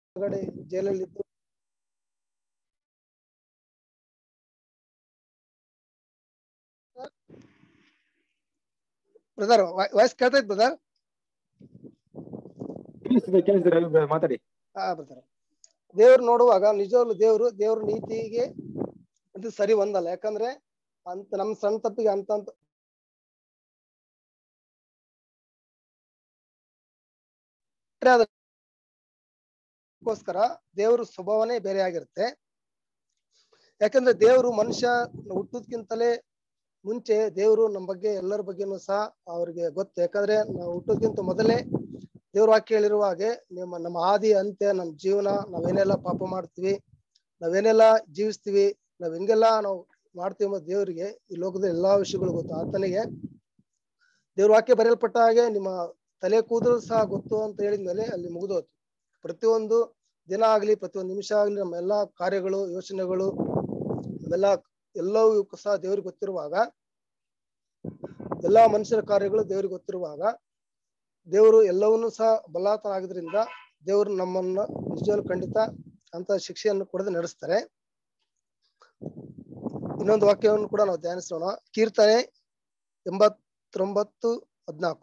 ಒಳಗಡೆ ಜೈಲಲ್ಲಿ ಇದ್ದು ಬ್ರದರ್ ವಾಯ್ಸ್ ಕೇಳ್ತಾ ಇತ್ತು ಬ್ರದರ್ ಕೇಳಿಸ್ತಿದೆ ಕೇಳಿಸ್ತಿದೆ ರವಿ brother, ಮಾತಾಡಿ ಹಾ ಬ್ರದರ್ ದೇವ್ರು ನೋಡುವಾಗ ನಿಜವಾಗ್ಲು ದೇವ್ರು ದೇವ್ರ ನೀತಿಗೆ ಇದು ಸರಿ ಒಂದಲ್ಲ ಯಾಕಂದ್ರೆ ಅಂತ ನಮ್ ಸಣ್ಣ ತಪ್ಪಿಗೆ ಅಂತ ಅಂತ ಅದಕ್ಕೋಸ್ಕರ ದೇವ್ರ ಸ್ವಭಾವನೇ ಬೇರೆ ಆಗಿರುತ್ತೆ ಯಾಕಂದ್ರೆ ದೇವ್ರು ಮನುಷ್ಯ ಹುಟ್ಟೋದ್ಕಿಂತಲೇ ಮುಂಚೆ ದೇವ್ರು ನಮ್ಮ ಬಗ್ಗೆ ಎಲ್ಲರ ಬಗ್ಗೆನೂ ಸಹ ಅವ್ರಿಗೆ ಗೊತ್ತು ಯಾಕಂದ್ರೆ ನಾವು ಹುಟ್ಟೋದ್ಕಿಂತ ಮೊದಲೇ ದೇವ್ರ ವಾಕ್ಯ ಹೇಳಿರುವ ಹಾಗೆ ನಿಮ್ಮ ನಮ್ಮ ಆದಿ ಅಂತ್ಯ ನಮ್ಮ ಜೀವನ ನಾವೇನೆಲ್ಲ ಪಾಪ ಮಾಡ್ತೀವಿ ನಾವೇನೆಲ್ಲ ಜೀವಿಸ್ತೀವಿ ನಾವ್ ಹೆಂಗೆಲ್ಲ ನಾವು ಮಾಡ್ತೀವಿ ಎಂಬ ದೇವರಿಗೆ ಈ ಲೋಕದ ಎಲ್ಲಾ ವಿಷಯಗಳು ಗೊತ್ತು ಆತನಿಗೆ ದೇವ್ರ ವಾಕ್ಯ ಬರೆಯಲ್ಪಟ್ಟ ಹಾಗೆ ನಿಮ್ಮ ತಲೆ ಕೂದಲು ಸಹ ಗೊತ್ತು ಅಂತ ಹೇಳಿದ್ಮೇಲೆ ಅಲ್ಲಿ ಮುಗಿದೋಯ್ತು ಪ್ರತಿಯೊಂದು ದಿನ ಆಗ್ಲಿ ಪ್ರತಿಯೊಂದು ನಿಮಿಷ ಆಗ್ಲಿ ನಮ್ಮ ಎಲ್ಲಾ ಕಾರ್ಯಗಳು ಯೋಚನೆಗಳು ನಮ್ಮೆಲ್ಲ ಎಲ್ಲವೂ ಸಹ ದೇವ್ರಿಗೆ ಗೊತ್ತಿರುವಾಗ ಎಲ್ಲಾ ಮನುಷ್ಯರ ಕಾರ್ಯಗಳು ದೇವ್ರಿಗೆ ಗೊತ್ತಿರುವಾಗ ದೇವರು ಎಲ್ಲವನ್ನೂ ಸಹ ಬಲಾತನ ಆಗಿದ್ರಿಂದ ದೇವರು ನಮ್ಮನ್ನ ನಿಜವಾಗ್ಲೂ ಖಂಡಿತ ಅಂತ ಶಿಕ್ಷೆಯನ್ನು ಕೊಡದೆ ನಡೆಸ್ತಾರೆ ಇನ್ನೊಂದು ವಾಕ್ಯವನ್ನು ಕೂಡ ನಾವು ಧ್ಯಾನಿಸೋಣ ಕೀರ್ತನೆ ಎಂಬತ್ತೊಂಬತ್ತು ಹದ್ನಾಲ್ಕು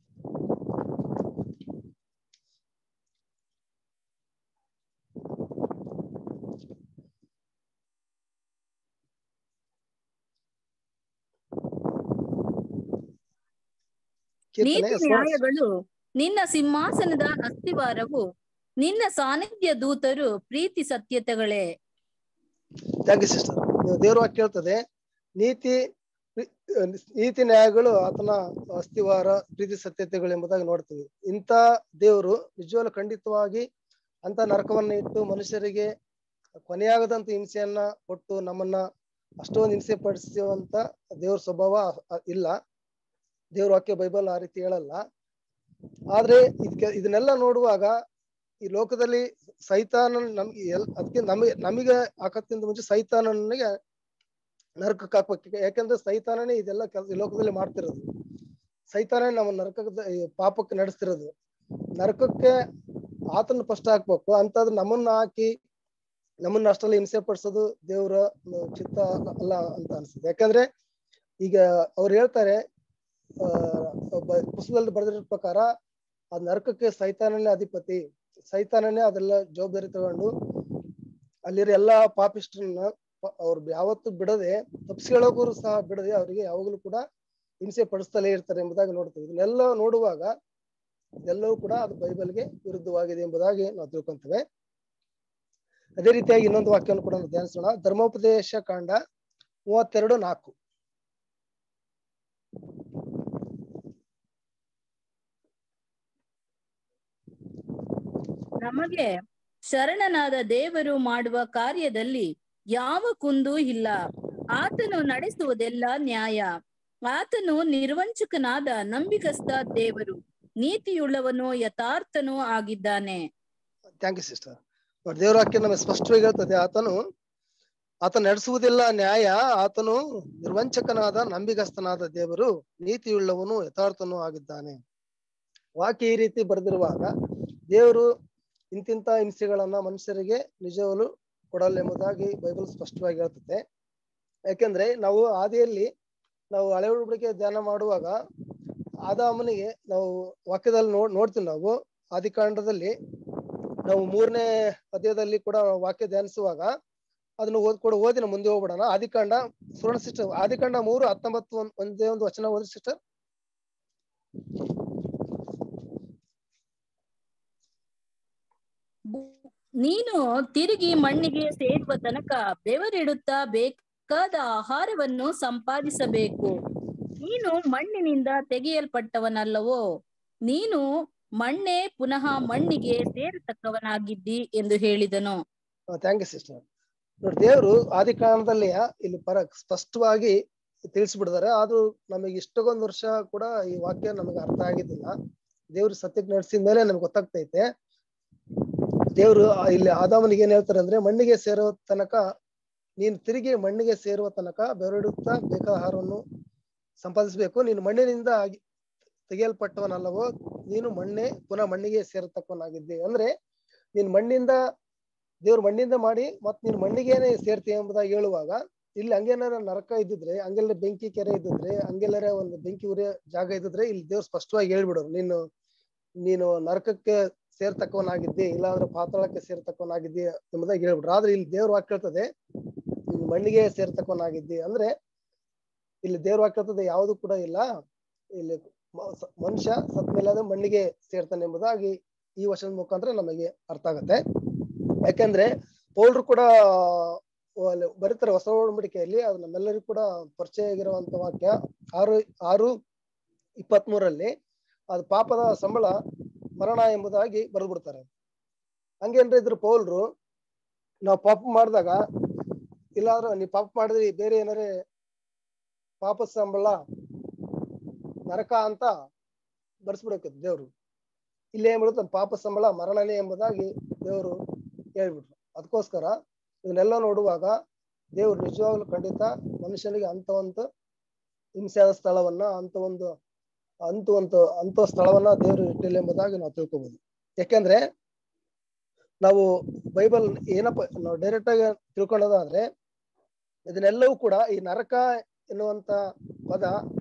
ಕೀರ್ತನೆ ನೀತಿ ನ್ಯಾಯಗಳು ನಿನ್ನ ಸಿಂಹಾಸನದ ಅಸ್ತಿವಾರವು ನಿನ್ನ ಸಾನ್ನಿಧ್ಯ ದೂತರು ಪ್ರೀತಿ ಸತ್ಯತೆಗಳೇ ಥ್ಯಾಂಕ್ ಯು ಸಿಸ್ಟರ್ ದೇವ್ರ ವಾಕ್ಯ ಹೇಳ್ತದೆ ನೀತಿ ನೀತಿ ನ್ಯಾಯಗಳು ಆತನ ಅಸ್ತಿವಾರ ಪ್ರೀತಿ ಸತ್ಯತೆಗಳು ಎಂಬುದಾಗಿ ನೋಡ್ತೀವಿ ಇಂಥ ದೇವರು ನಿಜವಾಗ್ಲೂ ಖಂಡಿತವಾಗಿ ಅಂತ ನರಕವನ್ನ ಇಟ್ಟು ಮನುಷ್ಯರಿಗೆ ಕೊನೆಯಾಗದಂತ ಹಿಂಸೆಯನ್ನ ಕೊಟ್ಟು ನಮ್ಮನ್ನ ಅಷ್ಟೊಂದು ಹಿಂಸೆ ಪಡಿಸುವಂತ ದೇವ್ರ ಸ್ವಭಾವ ಅ- ಇಲ್ಲ ದೇವ್ರ ವಾಕ್ಯ ಬೈಬಲ್ ಆ ರೀತಿ ಹೇಳಲ್ಲ ಆದ್ರೆ ಇದಕ್ಕೆ ಇದನ್ನೆಲ್ಲ ನೋಡುವಾಗ ಈ ಲೋಕದಲ್ಲಿ ಸೈತಾನ ನಮ್ಗೆ ಎಲ್ ಅದಕ್ಕೆ ನಮಗೆ ನಮಗೆ ಹಾಕಕ್ಕಿಂತ ಮುಂಚೆ ಸೈತಾನನಿಗೆ ನರಕಕ್ಕೆ ಹಾಕ್ಬೇಕು ಯಾಕಂದ್ರೆ ಸೈತಾನನೇ ಇದೆಲ್ಲ ಕೆಲಸ ಈ ಲೋಕದಲ್ಲಿ ಮಾಡ್ತಿರೋದು ಸೈತಾನೇ ನಮ್ಮ ನರಕದ ಈ ಪಾಪಕ್ಕೆ ನಡೆಸ್ತಿರೋದು ನರಕಕ್ಕೆ ಆತನ ಫಸ್ಟ್ ಹಾಕ್ಬೇಕು ಅಂತದ್ ನಮ್ಮನ್ನ ಹಾಕಿ ನಮ್ಮನ್ನ ಅಷ್ಟೆಲ್ಲ ಹಿಂಸೆ ಪಡಿಸೋದು ದೇವ್ರ ಚಿತ್ತ ಅಲ್ಲ ಅಂತ ಅನ್ಸುತ್ತೆ ಯಾಕಂದ್ರೆ ಈಗ ಅವ್ರು ಹೇಳ್ತಾರೆ ಆ ಒಬ್ಬ ಪುಸ್ತಕದಲ್ಲಿ ಬರೆದಿರೋ ಪ್ರಕಾರ ಆ ನರಕಕ್ಕೆ ಸೈತಾನನೇ ಅಧಿಪತಿ ಸೈತಾನನೇ ಅದೆಲ್ಲ ಜವಾಬ್ದಾರಿ ತಗೊಂಡು ಅಲ್ಲಿರೋ ಎಲ್ಲಾ ಪಾಪಿಷ್ಟ್ರನ್ನ ಪ- ಅವ್ರು ಯಾವತ್ತೂ ಬಿಡದೆ ತಪ್ಪಿಸ್ಕೊಳ್ಳೋಕು ಸಹ ಬಿಡದೆ ಅವರಿಗೆ ಯಾವಾಗಲೂ ಕೂಡ ಹಿಂಸೆ ಪಡಿಸ್ತಲೇ ಇರ್ತಾರೆ ಎಂಬುದಾಗಿ ನೋಡ್ತೀವಿ ಇದನ್ನೆಲ್ಲ ನೋಡುವಾಗ ಇದೆಲ್ಲವೂ ಕೂಡ ಅದು ಬೈಬಲ್ಗೆ ವಿರುದ್ಧವಾಗಿದೆ ಎಂಬುದಾಗಿ ನಾವು ತಿಳ್ಕೊಂತೇವೆ ಅದೇ ರೀತಿಯಾಗಿ ಇನ್ನೊಂದು ವಾಕ್ಯವನ್ನು ಕೂಡ ನಾವು ಧ್ಯಾನಿಸೋಣ ಧರ್ಮೋಪದೇಶ ಕಾಂಡ ಮೂವತ್ತೆರಡು ನಾಲ್ಕು ನಮಗೆ ಶರಣನಾದ ದೇವರು ಮಾಡುವ ಕಾರ್ಯದಲ್ಲಿ ಯಾವ ಕುಂದೂ ಇಲ್ಲ ಆತನು ನಡೆಸುವುದೆಲ್ಲ ನ್ಯಾಯ ಆತನು ನಿರ್ವಂಚಕನಾದ ನಂಬಿಕಸ್ಥ ದೇವರು ನೀತಿಯುಳ್ಳವನು ಯಥಾರ್ಥನೂ ಆಗಿದ್ದಾನೆ ಥ್ಯಾಂಕ್ ಯು ಸಿಸ್ಟರ್ ದೇವರ ವಾಕ್ಯ ನಮಗೆ ಸ್ಪಷ್ಟವಾಗಿ ಹೇಳ್ತದೆ ಆತನು ಆತ ನಡೆಸುವುದಿಲ್ಲ ನ್ಯಾಯ ಆತನು ನಿರ್ವಂಚಕನಾದ ನಂಬಿಗಸ್ತನಾದ ದೇವರು ನೀತಿಯುಳ್ಳವನು ಯಥಾರ್ಥನೂ ಆಗಿದ್ದಾನೆ ವಾಕ್ಯ ಈ ರೀತಿ ಬರೆದಿರುವಾಗ ದೇವರು ಇಂತಿಂತ ಹಿಂಸೆಗಳನ್ನ ಮನುಷ್ಯರಿಗೆ ನಿಜವಲು ಕೊಡಲ್ಲ ಎಂಬುದಾಗಿ ಬೈಬಲ್ ಸ್ಪಷ್ಟವಾಗಿ ಹೇಳ್ತದೆ ಯಾಕೆಂದ್ರೆ ನಾವು ಆದಿಯಲ್ಲಿ ನಾವು ಹಳೆ ಉಡುಬಿಕೆ ಧ್ಯಾನ ಮಾಡುವಾಗ ಆದಾಮನಿಗೆ ನಾವು ವಾಕ್ಯದಲ್ಲಿ ನೋಡ್ ನೋಡ್ತೀವಿ ನಾವು ಆದಿಕಾಂಡದಲ್ಲಿ ನಾವು ಮೂರನೇ ಅಧ್ಯಾಯದಲ್ಲಿ ಕೂಡ ವಾಕ್ಯ ಧ್ಯಾನಿಸುವಾಗ ಅದನ್ನು ಓದ್ ಕೂಡ ಓದಿನ ಮುಂದೆ ಹೋಗ್ಬಿಡೋಣ ಆದಿಕಾಂಡ ಸುವರ್ಣ ಸಿಸ್ಟರ್ ಆದಿಕಾಂಡ ಮೂರು ಹತ್ತೊಂಬತ್ತು ಒಂದ್- ಒಂದೇ ಒಂದು ವಚನ ಓದಿ ಸಿಸ್ಟರ್ ನೀನು ತಿರುಗಿ ಮಣ್ಣಿಗೆ ಸೇರುವ ತನಕ ಬೆವರಿಡುತ್ತಾ ಬೇಕಾದ ಆಹಾರವನ್ನು ಸಂಪಾದಿಸಬೇಕು ನೀನು ಮಣ್ಣಿನಿಂದ ತೆಗೆಯಲ್ಪಟ್ಟವನಲ್ಲವೋ ನೀನು ಮಣ್ಣೇ ಪುನಃ ಮಣ್ಣಿಗೆ ಸೇರತಕ್ಕವನಾಗಿದ್ದಿ ಎಂದು ಹೇಳಿದನು ಥ್ಯಾಂಕ್ ಯು ಸಿಸ್ಟರ್ ನೋಡಿ ದೇವರು ಆದಿಕಾಂಡದಲ್ಲಿ ಇಲ್ಲಿ ಪರ ಸ್ಪಷ್ಟವಾಗಿ ತಿಳಿಸ್ಬಿಡ್ತಾರೆ ಆದ್ರೂ ನಮಗೆ ಇಷ್ಟೊಂದು ವರ್ಷ ಕೂಡ ಈ ವಾಕ್ಯ ನಮಗೆ ಅರ್ಥ ಆಗಿದ್ದಿಲ್ಲ ದೇವ್ರು ಸತ್ಯಕ್ಕೆ ನಡೆಸಿದ ಮೇಲೆ ನಮ್ಗೆ ಗೊತ್ತಾಗ್ತೈತೆ ದೇವ್ರು ಆ- ಇಲ್ಲಿ ಆದಾಮನಿಗೆ ಏನ್ ಹೇಳ್ತಾರೆ ಅಂದ್ರೆ ಮಣ್ಣಿಗೆ ಸೇರೋ ತನಕ ನೀನು ತಿರುಗಿ ಮಣ್ಣಿಗೆ ಸೇರುವ ತನಕ ಬೆರಡುತ್ತಾ ಬೇಕಾದ ಆಹಾರವನ್ನು ಸಂಪಾದಿಸಬೇಕು ನೀನು ಮಣ್ಣಿನಿಂದ ಆಗಿ ತೆಗೆಯಲ್ಪಟ್ಟವನಲ್ಲವೋ ನೀನು ಮಣ್ಣೆ ಪುನಃ ಮಣ್ಣಿಗೆ ಸೇರತಕ್ಕವನಾಗಿದ್ದೆ ಅಂದ್ರೆ ನೀನ್ ಮಣ್ಣಿಂದ ದೇವ್ರ ಮಣ್ಣಿಂದ ಮಾಡಿ ಮತ್ ನೀನ್ ಮಣ್ಣಿಗೇನೆ ಸೇರ್ತಿ ಎಂಬುದಾಗಿ ಹೇಳುವಾಗ ಇಲ್ಲಿ ಹಂಗೇನಾರ ನರಕ ಇದ್ದಿದ್ರೆ ಹಂಗೆಲ್ಲ ಬೆಂಕಿ ಕೆರೆ ಇದ್ದಿದ್ರೆ ಹಂಗೆಲ್ಲರ ಒಂದು ಬೆಂಕಿ ಉರಿಯೋ ಜಾಗ ಇದ್ದಿದ್ರೆ ಇಲ್ಲಿ ದೇವ್ರು ಸ್ಪಷ್ಟವಾಗಿ ಹೇಳ್ಬಿಡೋರು ನೀನು ನೀನು ನರಕಕ್ಕೆ ಸೇರ್ತಕ್ಕವನಾಗಿದ್ದಿ ಇಲ್ಲಾಂದ್ರೆ ಪಾತಾಳಕ್ಕೆ ಸೇರ್ತಕ್ಕವನಾಗಿದ್ದಿ ಎಂಬುದಾಗಿ ಹೇಳ್ಬಿಟ್ರು ಆದ್ರೆ ಇಲ್ಲಿ ದೇವ್ರ ವಾಕ್ಯ ಹೇಳ್ತದೆ ನೀನು ಮಣ್ಣಿಗೆ ಸೇರ್ತಕ್ಕವನಾಗಿದ್ದಿ ಅಂದ್ರೆ ಇಲ್ಲಿ ದೇವ್ರ ವಾಕ್ಯ ಹೇಳ್ತದೆ ಯಾವುದು ಕೂಡ ಇಲ್ಲ ಇಲ್ಲಿ ಮ- ಸ- ಮನುಷ್ಯ ಸತ್ ಮೇಲೆ ಅದು ಮಣ್ಣಿಗೆ ಸೇರ್ತಾನೆ ಎಂಬುದಾಗಿ ಈ ವರ್ಷದ ಮುಖಾಂತರ ನಮಗೆ ಅರ್ಥ ಆಗತ್ತೆ ಯಾಕೆಂದ್ರೆ ಪೌಲ್ರು ಕೂಡ ಆ, ಅಲ್ಲಿ ಬರೀತಾರೆ ಹೊಸ ಒಡಂಬಡಿಕೆಯಲ್ಲಿ ಅದು ನಮ್ಮೆಲ್ಲರಿಗೂ ಕೂಡ ಪರಿಚಯ ಆಗಿರುವಂತ ವಾಕ್ಯ ಆರು ಆರು ಇಪ್ಪತ್ತ್ ಮೂರಲ್ಲಿ ಅದು ಪಾಪದ ಸಂಬಳ ಮರಣ ಎಂಬುದಾಗಿ ಬರೆದು ಬಿಡ್ತಾರೆ ಹಂಗೇನ್ರಿ ಇದ್ರ ಪೌಲ್ರು ನಾವು ಪಾಪ ಮಾಡಿದಾಗ ಇಲ್ಲಾಂದ್ರೆ ನೀವು ಪಾಪ ಮಾಡಿದ್ರಿ ಬೇರೆ ಏನಾರೇ ಪಾಪದ ಸಂಬಳ ನರಕ ಅಂತ ಬರ್ಸ್ಬಿಡಕ್ಕೆ ದೇವ್ರು ಇಲ್ಲಿ ಏನ್ ಮಾಡುತ್ತೆ ಪಾಪ ಸಂಬಳ ಮರಣನೇ ಎಂಬುದಾಗಿ ದೇವರು ಹೇಳ್ಬಿಟ್ರು ಅದಕ್ಕೋಸ್ಕರ ಇದನ್ನೆಲ್ಲ ನೋಡುವಾಗ ದೇವ್ರು ನಿಜವಾಗ್ಲೂ ಖಂಡಿತ ಮನುಷ್ಯನಿಗೆ ಅಂತ ಒಂದು ಹಿಂಸೆಯಾದ ಸ್ಥಳವನ್ನ ಅಂತ ಒಂದು ಅಂತ ಒಂದು ಅಂತ ಸ್ಥಳವನ್ನ ದೇವರು ಇಟ್ಟಿಲ್ಲ ಎಂಬುದಾಗಿ ನಾವು ತಿಳ್ಕೊಬಹುದು ಯಾಕೆಂದ್ರೆ ನಾವು ಬೈಬಲ್ ಏನಪ್ಪ ನಾವು ಡೈರೆಕ್ಟ್ ಆಗಿ ತಿಳ್ಕೊಳ್ಳೋದಾದ್ರೆ ಇದನ್ನೆಲ್ಲವೂ ಕೂಡ ಈ ನರಕ ಎನ್ನುವಂತ ಪದ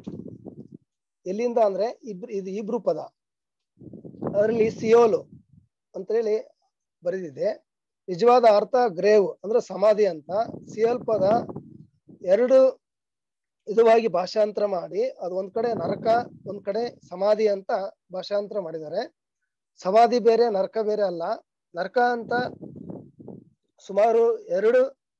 ಎಲ್ಲಿಂದ ಅಂದ್ರೆ ಇಬ್ರು ಇದು ಇಬ್ರು ಪದ ಅದರಲ್ಲಿ ಸಿಯೋಲು ಅಂತ ಹೇಳಿ ಬರೆದಿದೆ ನಿಜವಾದ ಅರ್ಥ ಗ್ರೇವ್ ಅಂದ್ರೆ ಸಮಾಧಿ ಅಂತ ಸಿಯೋಲ್ ಪದ ಎರಡು ವಿಧವಾಗಿ ಭಾಷಾಂತರ ಮಾಡಿ ಅದು ಒಂದ್ ಕಡೆ ನರಕ ಒಂದ್ ಕಡೆ ಸಮಾಧಿ ಅಂತ ಭಾಷಾಂತರ ಮಾಡಿದ್ದಾರೆ ಸಮಾಧಿ ಬೇರೆ ನರಕ ಬೇರೆ ಅಲ್ಲ ನರಕ ಅಂತ ಸುಮಾರು ಎರಡು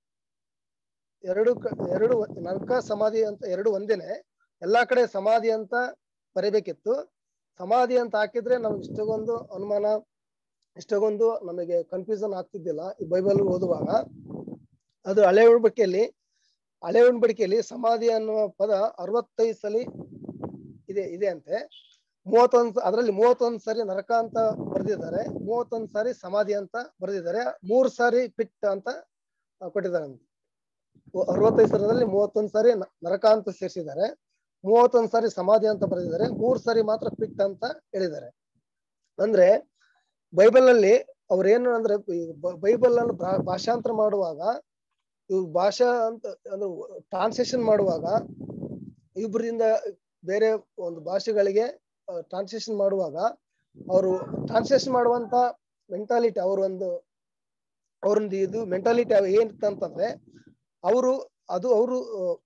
ಎರಡು ಕ- ಎರಡು ನರಕ ಸಮಾಧಿ ಅಂತ ಎರಡು ಒಂದೇನೆ ಎಲ್ಲಾ ಕಡೆ ಸಮಾಧಿ ಅಂತ ಬರೀಬೇಕಿತ್ತು ಸಮಾಧಿ ಅಂತ ಹಾಕಿದ್ರೆ ನಮ್ಗೆ ಇಷ್ಟೊಂದು ಅನುಮಾನ ಇಷ್ಟೊಂದು ನಮಗೆ ಕನ್ಫ್ಯೂಷನ್ ಆಗ್ತಿದ್ದಿಲ್ಲ ಈ ಬೈಬಲ್ ಓದುವಾಗ ಅದು ಹಳೆ ಉಳ್ಬಡಿಕೆಯಲ್ಲಿ ಹಳೆ ಉಳ್ಬಡಿಕೆಯಲ್ಲಿ ಸಮಾಧಿ ಅನ್ನುವ ಪದ ಅರವತ್ತೈದು ಸಲಿ ಇದೆ ಇದೆ ಅಂತೆ ಮೂವತ್ತೊಂದು ಅದರಲ್ಲಿ ಮೂವತ್ತೊಂದು ಸಾರಿ ನರಕ ಅಂತ ಬರೆದಿದ್ದಾರೆ ಮೂವತ್ತೊಂದು ಸಾರಿ ಸಮಾಧಿ ಅಂತ ಬರೆದಿದ್ದಾರೆ ಮೂರ್ ಸಾರಿ ಪಿಟ್ ಅಂತ ಆ, ಕೊಟ್ಟಿದ್ದಾರೆ ಅಂತ ಅರವತ್ತೈದು ಸರದಲ್ಲಿ ಮೂವತ್ತೊಂದು ಸಾರಿ ನ- ನರಕ ಅಂತ ಸೇರಿಸಿದ್ದಾರೆ ಮೂವತ್ತೊಂದು ಸಾರಿ ಸಮಾಧಿ ಅಂತ ಬರೆದಿದ್ದಾರೆ ಮೂರ್ ಸಾರಿ ಮಾತ್ರ ಪಿಟ್ ಅಂತ ಹೇಳಿದ್ದಾರೆ ಅಂದ್ರೆ ಬೈಬಲ್ ಅಲ್ಲಿ ಅವ್ರೇನು ಅಂದ್ರೆ ಈ ಬ- ಬೈಬಲ್ ಅನ್ನು ಭಾ- ಭಾಷಾಂತರ ಮಾಡುವಾಗ ಇವ್ ಭಾಷಾ ಅಂತ ಅಂದ್ರೆ ಟ್ರಾನ್ಸ್ಲೇಷನ್ ಮಾಡುವಾಗ ಇಬ್ಬರಿಂದ ಬೇರೆ ಒಂದು ಭಾಷೆಗಳಿಗೆ ಟ್ರಾನ್ಸ್ಲೇಷನ್ ಮಾಡುವಾಗ ಅವರು ಟ್ರಾನ್ಸ್ಲೇಷನ್ ಮಾಡುವಂತ ಮೆಂಟಾಲಿಟಿ ಅವ್ರ ಒಂದು ಅವ್ರೊಂದು ಇದು ಮೆಂಟಾಲಿಟಿ ಏನಿತ್ತಂತಂದ್ರೆ ಅವರು ಅದು ಅವರು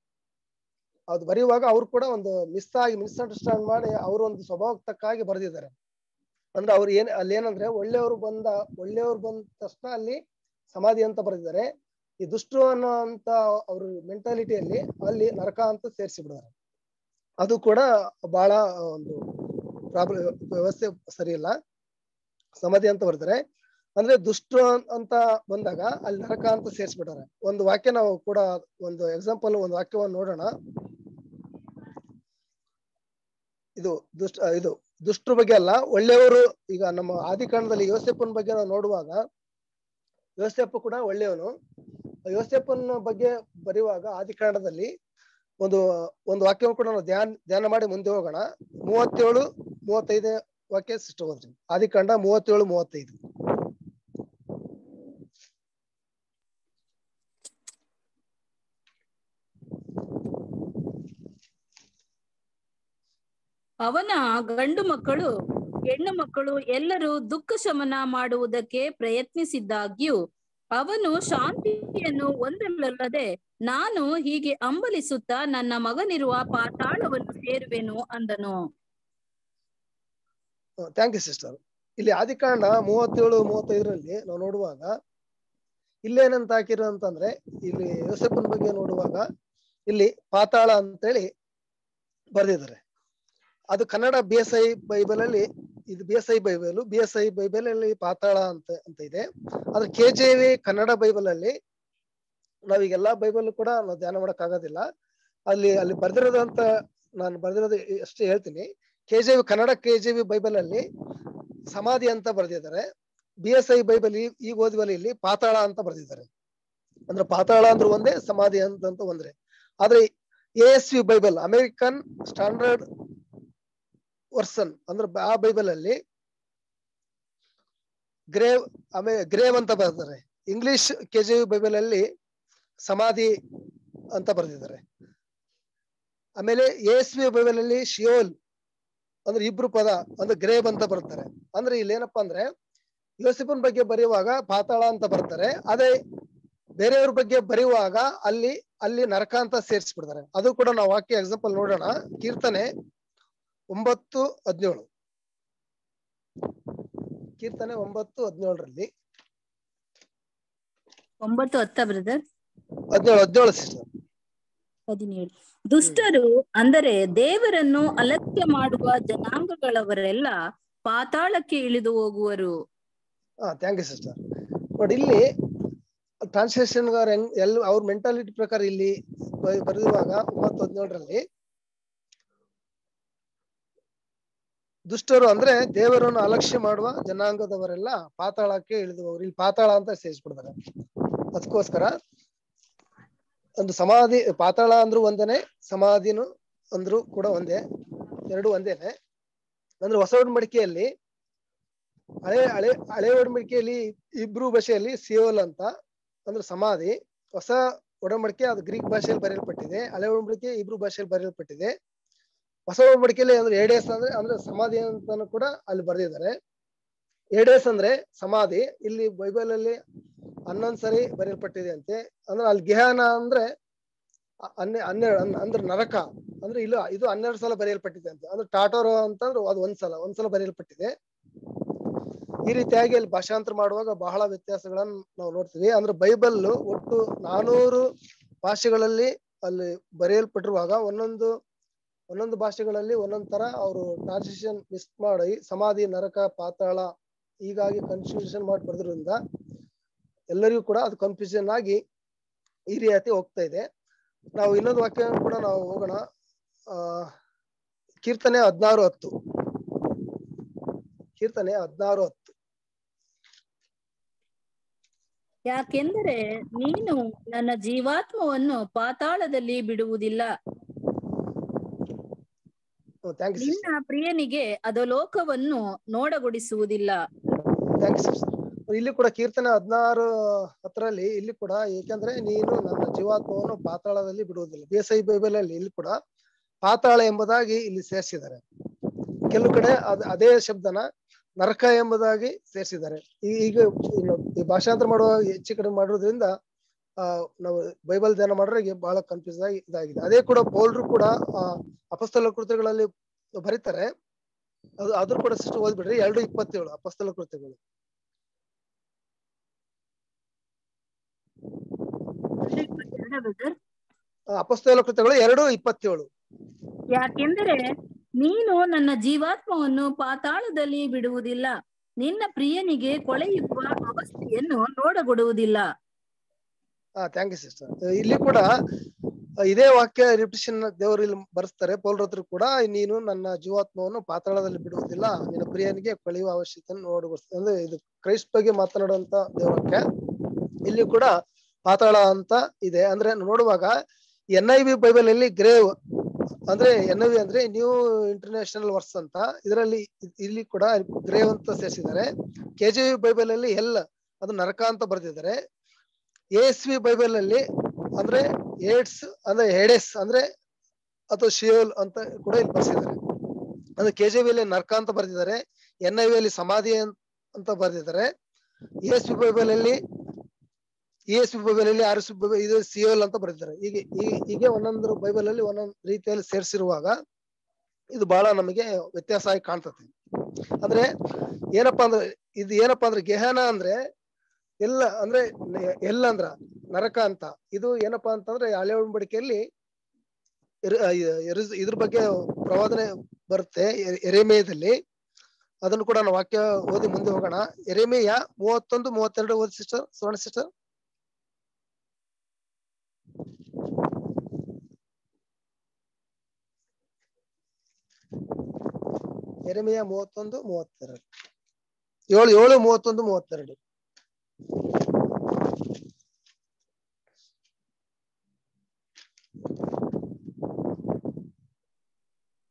ಅದು ಬರೆಯುವಾಗ ಅವ್ರು ಕೂಡ ಒಂದು ಮಿಸ್ ಆಗಿ ಮಿಸ್ಅಂಡರ್ಸ್ಟ್ಯಾಂಡ್ ಮಾಡಿ ಅವ್ರ ಒಂದು ಸ್ವಭಾವಕ್ಕೆ ತಕ್ಕಾಗಿ ಬರೆದಿದ್ದಾರೆ ಅಂದ್ರೆ ಅವ್ರು ಏನ್ ಅಲ್ಲಿ ಏನಂದ್ರೆ ಒಳ್ಳೆಯವರು ಬಂದ ಒಳ್ಳೆಯವರು ಬಂದ ತಕ್ಷಣ ಅಲ್ಲಿ ಸಮಾಧಿ ಅಂತ ಬರೆದಿದ್ದಾರೆ ಈ ದುಷ್ಟರು ಅನ್ನೋ ಅಂತ ಅವ್ರ ಮೆಂಟಾಲಿಟಿಯಲ್ಲಿ ಅಲ್ಲಿ ನರಕ ಅಂತ ಸೇರಿಸಿ ಬಿಡ್ತಾರೆ ಅದು ಕೂಡ ಬಹಳ ಒಂದು ಪ್ರಾಬ್ಲಮ್ ವ್ಯವಸ್ಥೆ ಸರಿ ಇಲ್ಲ ಸಮಾಧಿ ಅಂತ ಬರ್ತಾರೆ ಅಂದ್ರೆ ದುಷ್ಟರು ಅನ್- ಅಂತ ಬಂದಾಗ ಅಲ್ಲಿ ನರಕ ಅಂತ ಸೇರಿಸ್ಬಿಟ್ಟಾರೆ ಒಂದು ವಾಕ್ಯ ನಾವು ಕೂಡ ಒಂದು ಎಕ್ಸಾಂಪಲ್ ಒಂದು ವಾಕ್ಯವನ್ನು ನೋಡೋಣ ಇದು ದುಷ್ಟ ಇದು ದುಷ್ಟರ ಬಗ್ಗೆ ಅಲ್ಲ ಒಳ್ಳೆಯವರು ಈಗ ನಮ್ಮ ಆದಿಕಾಂಡದಲ್ಲಿ ಯೋಸೆಪ್ಪನ ಬಗ್ಗೆ ನಾವು ನೋಡುವಾಗ ಯೋಸೆಪ್ಪ ಕೂಡ ಒಳ್ಳೆಯವನು ಯೋಸೆಪ್ಪನ ಬಗ್ಗೆ ಬರೆಯುವಾಗ ಆದಿಕಾಂಡದಲ್ಲಿ ಒಂದು ಒಂದು ವಾಕ್ಯವನ್ನು ಕೂಡ ನಾವು ಧ್ಯಾನ ಧ್ಯಾನ ಮಾಡಿ ಮುಂದೆ ಹೋಗೋಣ ಮೂವತ್ತೇಳು ಮೂವತ್ತೈದೇ ವಾಕ್ಯ ಸಿಸ್ಟಮ್ ಹೋದ್ರಿ ಆದಿಕಾಂಡ ಮೂವತ್ತೇಳು ಮೂವತ್ತೈದು ಅವನ ಗಂಡು ಮಕ್ಕಳು ಹೆಣ್ಣು ಮಕ್ಕಳು ಎಲ್ಲರೂ ದುಃಖ ಶಮನ ಮಾಡುವುದಕ್ಕೆ ಪ್ರಯತ್ನಿಸಿದ್ದಾಗ್ಯೂ ಅವನು ಶಾಂತಿಯನ್ನು ಹೊಂದಲಲ್ಲದೆ ನಾನು ಹೀಗೆ ಅಂಬಲಿಸುತ್ತಾ ನನ್ನ ಮಗನಿರುವ ಪಾತಾಳವನ್ನು ಸೇರುವೆನು ಅಂದನು ಥ್ಯಾಂಕ್ ಯು ಸಿಸ್ಟರ್ ಇಲ್ಲಿ ಆದಿಕಾಂಡ ಮೂವತ್ತೇಳು ಮೂವತ್ತೈದರಲ್ಲಿ ನಾವು ನೋಡುವಾಗ ಇಲ್ಲೇನಂತ ಹಾಕಿರೋ ಅಂತಂದ್ರೆ ಇಲ್ಲಿ ಯೋಸೆಫನ ಬಗ್ಗೆ ನೋಡುವಾಗ ಇಲ್ಲಿ ಪಾತಾಳ ಅಂತೇಳಿ ಬರೆದಿದ್ದಾರೆ ಅದು Kannada B S I Bible ಅಲ್ಲಿ ಇದು B S I Bible B S I Bible ಅಲ್ಲಿ ಪಾತಾಳ ಅಂತ ಅಂತ ಇದೆ ಆದ್ರೆ K J V Kannada Bible ಅಲ್ಲಿ ನಾವೀಗೆಲ್ಲಾ ಬೈಬಲ್ ಕೂಡ ನಾವು ಧ್ಯಾನ ಮಾಡಕ್ ಆಗೋದಿಲ್ಲ ಅಲ್ಲಿ ಅಲ್ಲಿ ಬರ್ದಿರೋದಂತ ನಾನು ಬರ್ದಿರೋದು ಅಷ್ಟೇ ಹೇಳ್ತೀನಿ K J V Kannada K J V Bible ಅಲ್ಲಿ ಸಮಾಧಿ ಅಂತ ಬರೆದಿದ್ದಾರೆ ಬಿ ಎಸ್ ಐ ಬೈಬಲ್ ಈಗ ಓದುವಲ್ಲಿ ಇಲ್ಲಿ ಪಾತಾಳ ಅಂತ ಬರೆದಿದ್ದಾರೆ ಅಂದ್ರೆ ಪಾತಾಳ ಅಂದ್ರೆ ಒಂದೇ ಸಮಾಧಿ ಅಂತ ಒಂದ್ರೆ ಆದ್ರೆ A S V Bible American standard version ಅಂದ್ರೆ ಆ ಬೈಬಲ್ ಅಲ್ಲಿ ಗ್ರೇವ್ ಆಮೇಲೆ ಗ್ರೇವ್ ಅಂತ ಬರ್ತಾರೆ ಇಂಗ್ಲಿಷ್ ಕೆ ಜಿ ಬೈಬಲ್ ಅಲ್ಲಿ ಸಮಾಧಿ ಅಂತ ಬರೆದಿದ್ದಾರೆ ಆಮೇಲೆ ಎಸ್ ವಿ ಬೈಬಲ್ ಅಲ್ಲಿ ಶಿಯೋಲ್ ಅಂದ್ರೆ ಇಬ್ರು ಪದ ಅಂದ್ರೆ ಗ್ರೇವ್ ಅಂತ ಬರ್ತಾರೆ ಅಂದ್ರೆ ಇಲ್ಲಿ ಏನಪ್ಪಾ ಅಂದ್ರೆ ಯೋಸಿಫನ್ ಬಗ್ಗೆ ಬರೆಯುವಾಗ ಪಾತಾಳ ಅಂತ ಬರ್ತಾರೆ ಅದೇ ಬೇರೆಯವ್ರ ಬಗ್ಗೆ ಬರೆಯುವಾಗ ಅಲ್ಲಿ ಅಲ್ಲಿ ನರಕ ಅಂತ ಸೇರಿಸ್ಬಿಡ್ತಾರೆ ಅದು ಕೂಡ ನಾವು ವಾಕ್ಯ ಎಕ್ಸಾಂಪಲ್ ನೋಡೋಣ ಕೀರ್ತನೆ ಒಂಬತ್ತು ಹದಿನೇಳು ಕೀರ್ತನೆ ಒಂಬತ್ತು ಹದಿನೇಳರಲ್ಲಿ ಒಂಬತ್ತು ಹತ್ತ ಬ್ರದರ್ ಹದಿನೇಳು ಹದಿನೇಳು ಸಿಸ್ಟರ್ ಹದಿನೇಳು ದುಷ್ಟರು ಅಂದರೆ ದೇವರನ್ನು ಅಲಕ್ಷ್ಯ ಮಾಡುವ ಜನಾಂಗಗಳವರೆಲ್ಲ ಪಾತಾಳಕ್ಕೆ ಇಳಿದು ಹೋಗುವರು ಹಾ ಥ್ಯಾಂಕ್ ಯು ಸಿಸ್ಟರ್ ನೋಡಿ ಇಲ್ಲಿ ಟ್ರಾನ್ಸ್ಲೇಷನ್ ಹೆಂಗ್ ಎಲ್ಲ ಅವ್ರ ಮೆಂಟಾಲಿಟಿ ಪ್ರಕಾರ ಇಲ್ಲಿ ಬ- ಬರೆಯುವಾಗ ಒಂಬತ್ತು ಹದಿನೇಳರಲ್ಲಿ ದುಷ್ಟರು ಅಂದ್ರೆ ದೇವರನ್ನು ಅಲಕ್ಷ್ಯ ಮಾಡುವ ಜನಾಂಗದವರೆಲ್ಲ ಪಾತಾಳಕ್ಕೆ ಇಳಿದು ಹೋಗ್ರು ಇಲ್ಲಿ ಪಾತಾಳ ಅಂತ ಸೇರಿಸ್ಬಿಡ್ತಾರೆ ಅದಕ್ಕೋಸ್ಕರ ಒಂದು ಸಮಾಧಿ ಪಾತಾಳ ಅಂದ್ರು ಒಂದೇನೆ ಸಮಾಧಿನು ಅಂದ್ರು ಕೂಡ ಒಂದೇ ಎರಡು ಒಂದೇನೆ ಅಂದ್ರೆ ಹೊಸ ಒಡಂಬಡಿಕೆಯಲ್ಲಿ ಹಳೆ ಹಳೆ ಹಳೆ ಒಡಂಬಡಿಕೆಯಲ್ಲಿ ಇಬ್ರು ಭಾಷೆಯಲ್ಲಿ ಸಿಯೋಲ್ ಅಂತ ಅಂದ್ರೆ ಸಮಾಧಿ ಹೊಸ ಒಡಂಬಡಿಕೆ ಅದು ಗ್ರೀಕ್ ಭಾಷೆಯಲ್ಲಿ ಬರೆಯಲ್ಪಟ್ಟಿದೆ ಹಳೆ ಒಡಂಬಡಿಕೆ ಇಬ್ರು ಭಾಷೆಯಲ್ಲಿ ಬರೆಯಲ್ಪಟ್ಟಿದೆ ಹೊಸ ಒಡಂಬಡಿಕೆಯಲ್ಲಿ ಅಂದ್ರೆ ಏಡೇಸ್ ಅಂದ್ರೆ ಅಂದ್ರೆ ಸಮಾಧಿ ಅಂತಾನು ಕೂಡ ಅಲ್ಲಿ ಬರೆದಿದ್ದಾರೆ ಏಡೇಸ್ ಅಂದ್ರೆ ಸಮಾಧಿ ಇಲ್ಲಿ ಬೈಬಲ್ ಅಲ್ಲಿ ಹನ್ನೊಂದ್ ಸರಿ ಬರೆಯಲ್ಪಟ್ಟಿದೆ ಅಂತೆ ಅಂದ್ರೆ ಅಲ್ಲಿ ಗೆಹಾನ ಅಂದ್ರೆ ಅ- ಹನ್ನೆ ಹನ್ನೆರಡು ಅನ್- ಅಂದ್ರೆ ನರಕ ಅಂದ್ರೆ ಇಲ್ಲ ಇದು ಹನ್ನೆರಡು ಸಲ ಬರೆಯಲ್ಪಟ್ಟಿದೆ ಅಂತ ಅಂದ್ರೆ ಟಾಟೋರೋ ಅಂತಂದ್ರೆ ಅದು ಒಂದ್ಸಲ ಒಂದ್ಸಲ ಬರೆಯಲ್ಪಟ್ಟಿದೆ ಈ ರೀತಿಯಾಗಿ ಅಲ್ಲಿ ಭಾಷಾಂತರ ಮಾಡುವಾಗ ಬಹಳ ವ್ಯತ್ಯಾಸಗಳನ್ನ ನಾವು ನೋಡ್ತೀವಿ ಅಂದ್ರೆ ಬೈಬಲ್ ಒಟ್ಟು ನಾನೂರು ಭಾಷೆಗಳಲ್ಲಿ ಅಲ್ಲಿ ಬರೆಯಲ್ಪಟ್ಟಿರುವಾಗ ಒಂದೊಂದು ಒಂದೊಂದು ಭಾಷೆಗಳಲ್ಲಿ ಒಂದೊಂದ್ ತರ ಅವರು ಟ್ರಾನ್ಸ್ಲೇಷನ್ ಮಿಸ್ ಮಾಡಿ ಸಮಾಧಿ ನರಕ ಪಾತಾಳ ಹೀಗಾಗಿ ಕನ್ಫ್ಯೂಷನ್ ಮಾಡಿ ಬರೆದ್ರಿಂದ ಎಲ್ಲರಿಗೂ ಕೂಡ ಅದು ಕನ್ಫ್ಯೂಷನ್ ಆಗಿ ಈ ರೀತಿ ಹೋಗ್ತಾ ಇದೆ ನಾವು ಇನ್ನೊಂದು ವಾಕ್ಯ ಕೂಡ ನಾವು ಹೋಗೋಣ ಆ ಕೀರ್ತನೆ ಹದಿನಾರು ಹತ್ತು ಕೀರ್ತನೆ ಹದಿನಾರು ಹತ್ತು ಯಾಕೆಂದರೆ ನೀನು ನನ್ನ ಜೀವಾತ್ಮವನ್ನು ಪಾತಾಳದಲ್ಲಿ ಬಿಡುವುದಿಲ್ಲ ಥ್ಯಾಂಕ್ ಯು ನಿನ್ನ ಪ್ರಿಯನಿಗೆ ಅಧೋಲೋಕವನ್ನು ನೋಡಗೊಡಿಸುವುದಿಲ್ಲ ಥ್ಯಾಂಕ್ಸ್ ಇಲ್ಲಿ ಕೂಡ ಕೀರ್ತನೆ ಹದಿನಾರು ಹತ್ತರಲ್ಲಿ ಇಲ್ಲಿ ಕೂಡ ಏಕೆಂದ್ರೆ ನೀನು ನನ್ನ ಜೀವಾತ್ಮವನ್ನು ಪಾತಾಳದಲ್ಲಿ ಬಿಡುವುದಿಲ್ಲ ಬಿ ಎಸ್ ಐ ಬೈಬಲ್ ಅಲ್ಲಿ ಇಲ್ಲಿ ಕೂಡ ಪಾತಾಳ ಎಂಬುದಾಗಿ ಇಲ್ಲಿ ಸೇರಿಸಿದ್ದಾರೆ ಕೆಲವು ಕಡೆ ಅದ್ ಅದೇ ಶಬ್ದನ ನರಕ ಎಂಬುದಾಗಿ ಸೇರಿಸಿದ್ದಾರೆ ಈ- ಈಗ ಇನ್ನು ಈ ಭಾಷಾಂತರ ಮಾಡುವಾಗ ಹೆಚ್ಚು ಕಡಿಮೆ ಮಾಡೋದ್ರಿಂದ ಆ ನಾವು ಬೈಬಲ್ ಧ್ಯಾನ ಮಾಡೋರಿಗೆ ಬಹಳ ಕನ್ಫ್ಯೂಸ್ ಆಗಿ ಇದಾಗಿದೆ ಅದೇ ಕೂಡ ಪೌಲ್ರು ಕೂಡ ಆ ಅಪಸ್ತಲ ಕೃತ್ಯಗಳಲ್ಲಿ ಬರೀತಾರೆ ಅದು ಅದ್ರ ಕೂಡ ಸಿಸ್ಟರ್ ಓದ್ಬಿಡ್ರಿ ಎರಡು ಇಪ್ಪತ್ತೇಳು ಅಪಸ್ತಲ ಕೃತ್ಯಗಳು ಆ, ಅಪಸ್ತಲ ಕೃತ್ಯಗಳು ಎರಡು ಇಪ್ಪತ್ತೇಳು ಯಾಕೆಂದರೆ ನೀನು ನನ್ನ ಜೀವಾತ್ಮವನ್ನು ಪಾತಾಳದಲ್ಲಿ ಬಿಡುವುದಿಲ್ಲ ನಿನ್ನ ಪ್ರಿಯನಿಗೆ ಕೊಳೆಯುವ ಅವಸ್ಥೆಯನ್ನು ನೋಡಗೊಡುವುದಿಲ್ಲ ಹಾ ಥ್ಯಾಂಕ್ ಯು ಸಿಸ್ಟರ್ ಇಲ್ಲಿ ಕೂಡ ಆ, ಇದೇ ವಾಕ್ಯ ರಿಪಿಟೇಷನ್ ದೇವರು ಇಲ್ಲಿ ಬರೆಸ್ತಾರೆ ಪೌಲ್ರ ಹತ್ರ ಕೂಡ ನೀನು ನನ್ನ ಜೀವಾತ್ಮವನ್ನು ಪಾತಾಳದಲ್ಲಿ ಬಿಡುವುದಿಲ್ಲ ನಿನ್ನ ಪ್ರಿಯನಿಗೆ ಕಳೆಯುವ ಅವಶ್ಯಕತೆ ನೋಡಗೊಡಿಸ್ತದೆ ಅಂದ್ರೆ ಇದು ಕ್ರೈಸ್ಟ್ ಬಗ್ಗೆ ಮಾತನಾಡುವಂತ ದೇವವಾಕ್ಯ ಇಲ್ಲಿ ಕೂಡ ಪಾತಾಳ ಅಂತ ಇದೆ ಅಂದ್ರೆ ನೋಡುವಾಗ ಎನ್ ಐ ವಿ ಬೈಬಲ್ ಅಲ್ಲಿ ಗ್ರೇವ್ ಅಂದ್ರೆ ಎನ್ ಐ ವಿ ಅಂದ್ರೆ ನ್ಯೂ ಇಂಟರ್ನ್ಯಾಷನಲ್ ವರ್ಸ್ ಅಂತ ಇದರಲ್ಲಿ ಇಲ್ಲಿ ಕೂಡ ಗ್ರೇವ್ ಅಂತ ಸೇರಿಸಿದ್ದಾರೆ ಕೆ ಜಿ ವಿ ಬೈಬಲ್ ಅಲ್ಲಿ ಎಲ್ ಅದು ನರಕ ಅಂತ ಬರೆದಿದ್ದಾರೆ ಎಸ್ ವಿ ಬೈಬಲ್ ಅಲ್ಲಿ ಅಂದ್ರೆ ಏಡ್ಸ್ ಅಂದ್ರೆ ಹೆಡೆಸ್ ಅಂದ್ರೆ ಅಥವಾ ಶಿಯೋಲ್ ಅಂತ ಕೂಡ ಇಲ್ಲಿ ಬರ್ಸಿದ್ದಾರೆ ಅಂದ್ರೆ ಕೆ ಜಿ ಅಲ್ಲಿ ನರ್ಕ ಅಂತ ಬರ್ದಿದ್ದಾರೆ ಎನ್ ಐ ಅಲ್ಲಿ ಸಮಾಧಿ ಅನ್- ಅಂತ ಬರ್ದಿದ್ದಾರೆ ಎಸ್ ವಿ ಬೈಬಲ್ ಅಲ್ಲಿ ಇ ಎಸ್ ವಿ ಬೈಬಲ್ ಅಲ್ಲಿ ಆರ್ ಎಸ್ ವಿ ಇದು ಸಿಯೋಲ್ ಅಂತ ಬರೆದಿದ್ದಾರೆ ಹೀಗೆ ಈ- ಹೀಗೆ ಒಂದೊಂದು ಬೈಬಲ್ ಅಲ್ಲಿ ಒಂದೊಂದು ರೀತಿಯಲ್ಲಿ ಸೇರಿಸಿರುವಾಗ ಇದು ಬಹಳ ನಮಗೆ ವ್ಯತ್ಯಾಸ ಆಗಿ ಕಾಣ್ತದೆ ಅಂದ್ರೆ ಏನಪ್ಪಾ ಅಂದ್ರೆ ಇದು ಏನಪ್ಪಾ ಅಂದ್ರೆ ಗೆಹನ ಅಂದ್ರೆ ಎಲ್ಲ ಅಂದ್ರೆ ನೆ- ಎಲ್ಲ ಅಂದ್ರ ನರಕ ಅಂತ ಇದು ಏನಪ್ಪಾ ಅಂತಂದ್ರೆ ಹಳೆ ಒಡಂಬಡಿಕೆಯಲ್ಲಿ ಎರ- ಆ, ಎರ- ಇದ್ರ ಬಗ್ಗೆ ಪ್ರವಾದನೆ ಬರುತ್ತೆ ಎ- ಎರೆಮೆಯದಲ್ಲಿ ಅದನ್ನು ಕೂಡ ನಾವು ವಾಕ್ಯ ಓದಿ ಮುಂದೆ ಹೋಗೋಣ ಎರೆಮೆಯ ಮೂವತ್ತೊಂದು ಮೂವತ್ತೆರಡು ಓದಿ ಸಿಸ್ಟರ್ ಸುವರ್ಣ ಸಿಸ್ಟರ್ ಎರೆಮೆಯ ಮೂವತ್ತೊಂದು ಮೂವತ್ತೆರಡು ಏಳು ಏಳು ಮೂವತ್ತೊಂದು ಮೂವತ್ತೆರಡು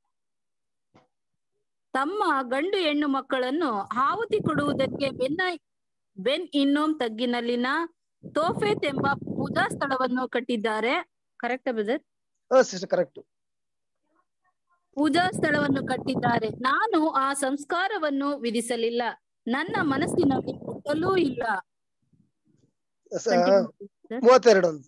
ತಮ್ಮ ಗಂಡು ಹೆಣ್ಣು ಮಕ್ಕಳನ್ನು ಆಹುತಿ ಕೊಡುವುದಕ್ಕೆ ಬೆನ್ನ ಬೆನ್ ಇನ್ನೋಮ್ ತಗ್ಗಿನಲ್ಲಿನ ತೋಫೆತ್ ಎಂಬ ಪೂಜಾ ಸ್ಥಳವನ್ನು ಕಟ್ಟಿದ್ದಾರೆ ಕರೆಕ್ಟ್ ಬ್ರದರ್ ಹಾ ಸಿಸ್ಟರ್ ಕರೆಕ್ಟ್ ಪೂಜಾ ಸ್ಥಳವನ್ನು ಕಟ್ಟಿದ್ದಾರೆ ನಾನು ಆ ಸಂಸ್ಕಾರವನ್ನು ವಿಧಿಸಲಿಲ್ಲ ನನ್ನ ಮನಸ್ಸಿನಲ್ಲಿ ಮುಟ್ಟಲೂ ಇಲ್ಲ Continue. ಮೂವತ್ತೆರಡು ಒಂದು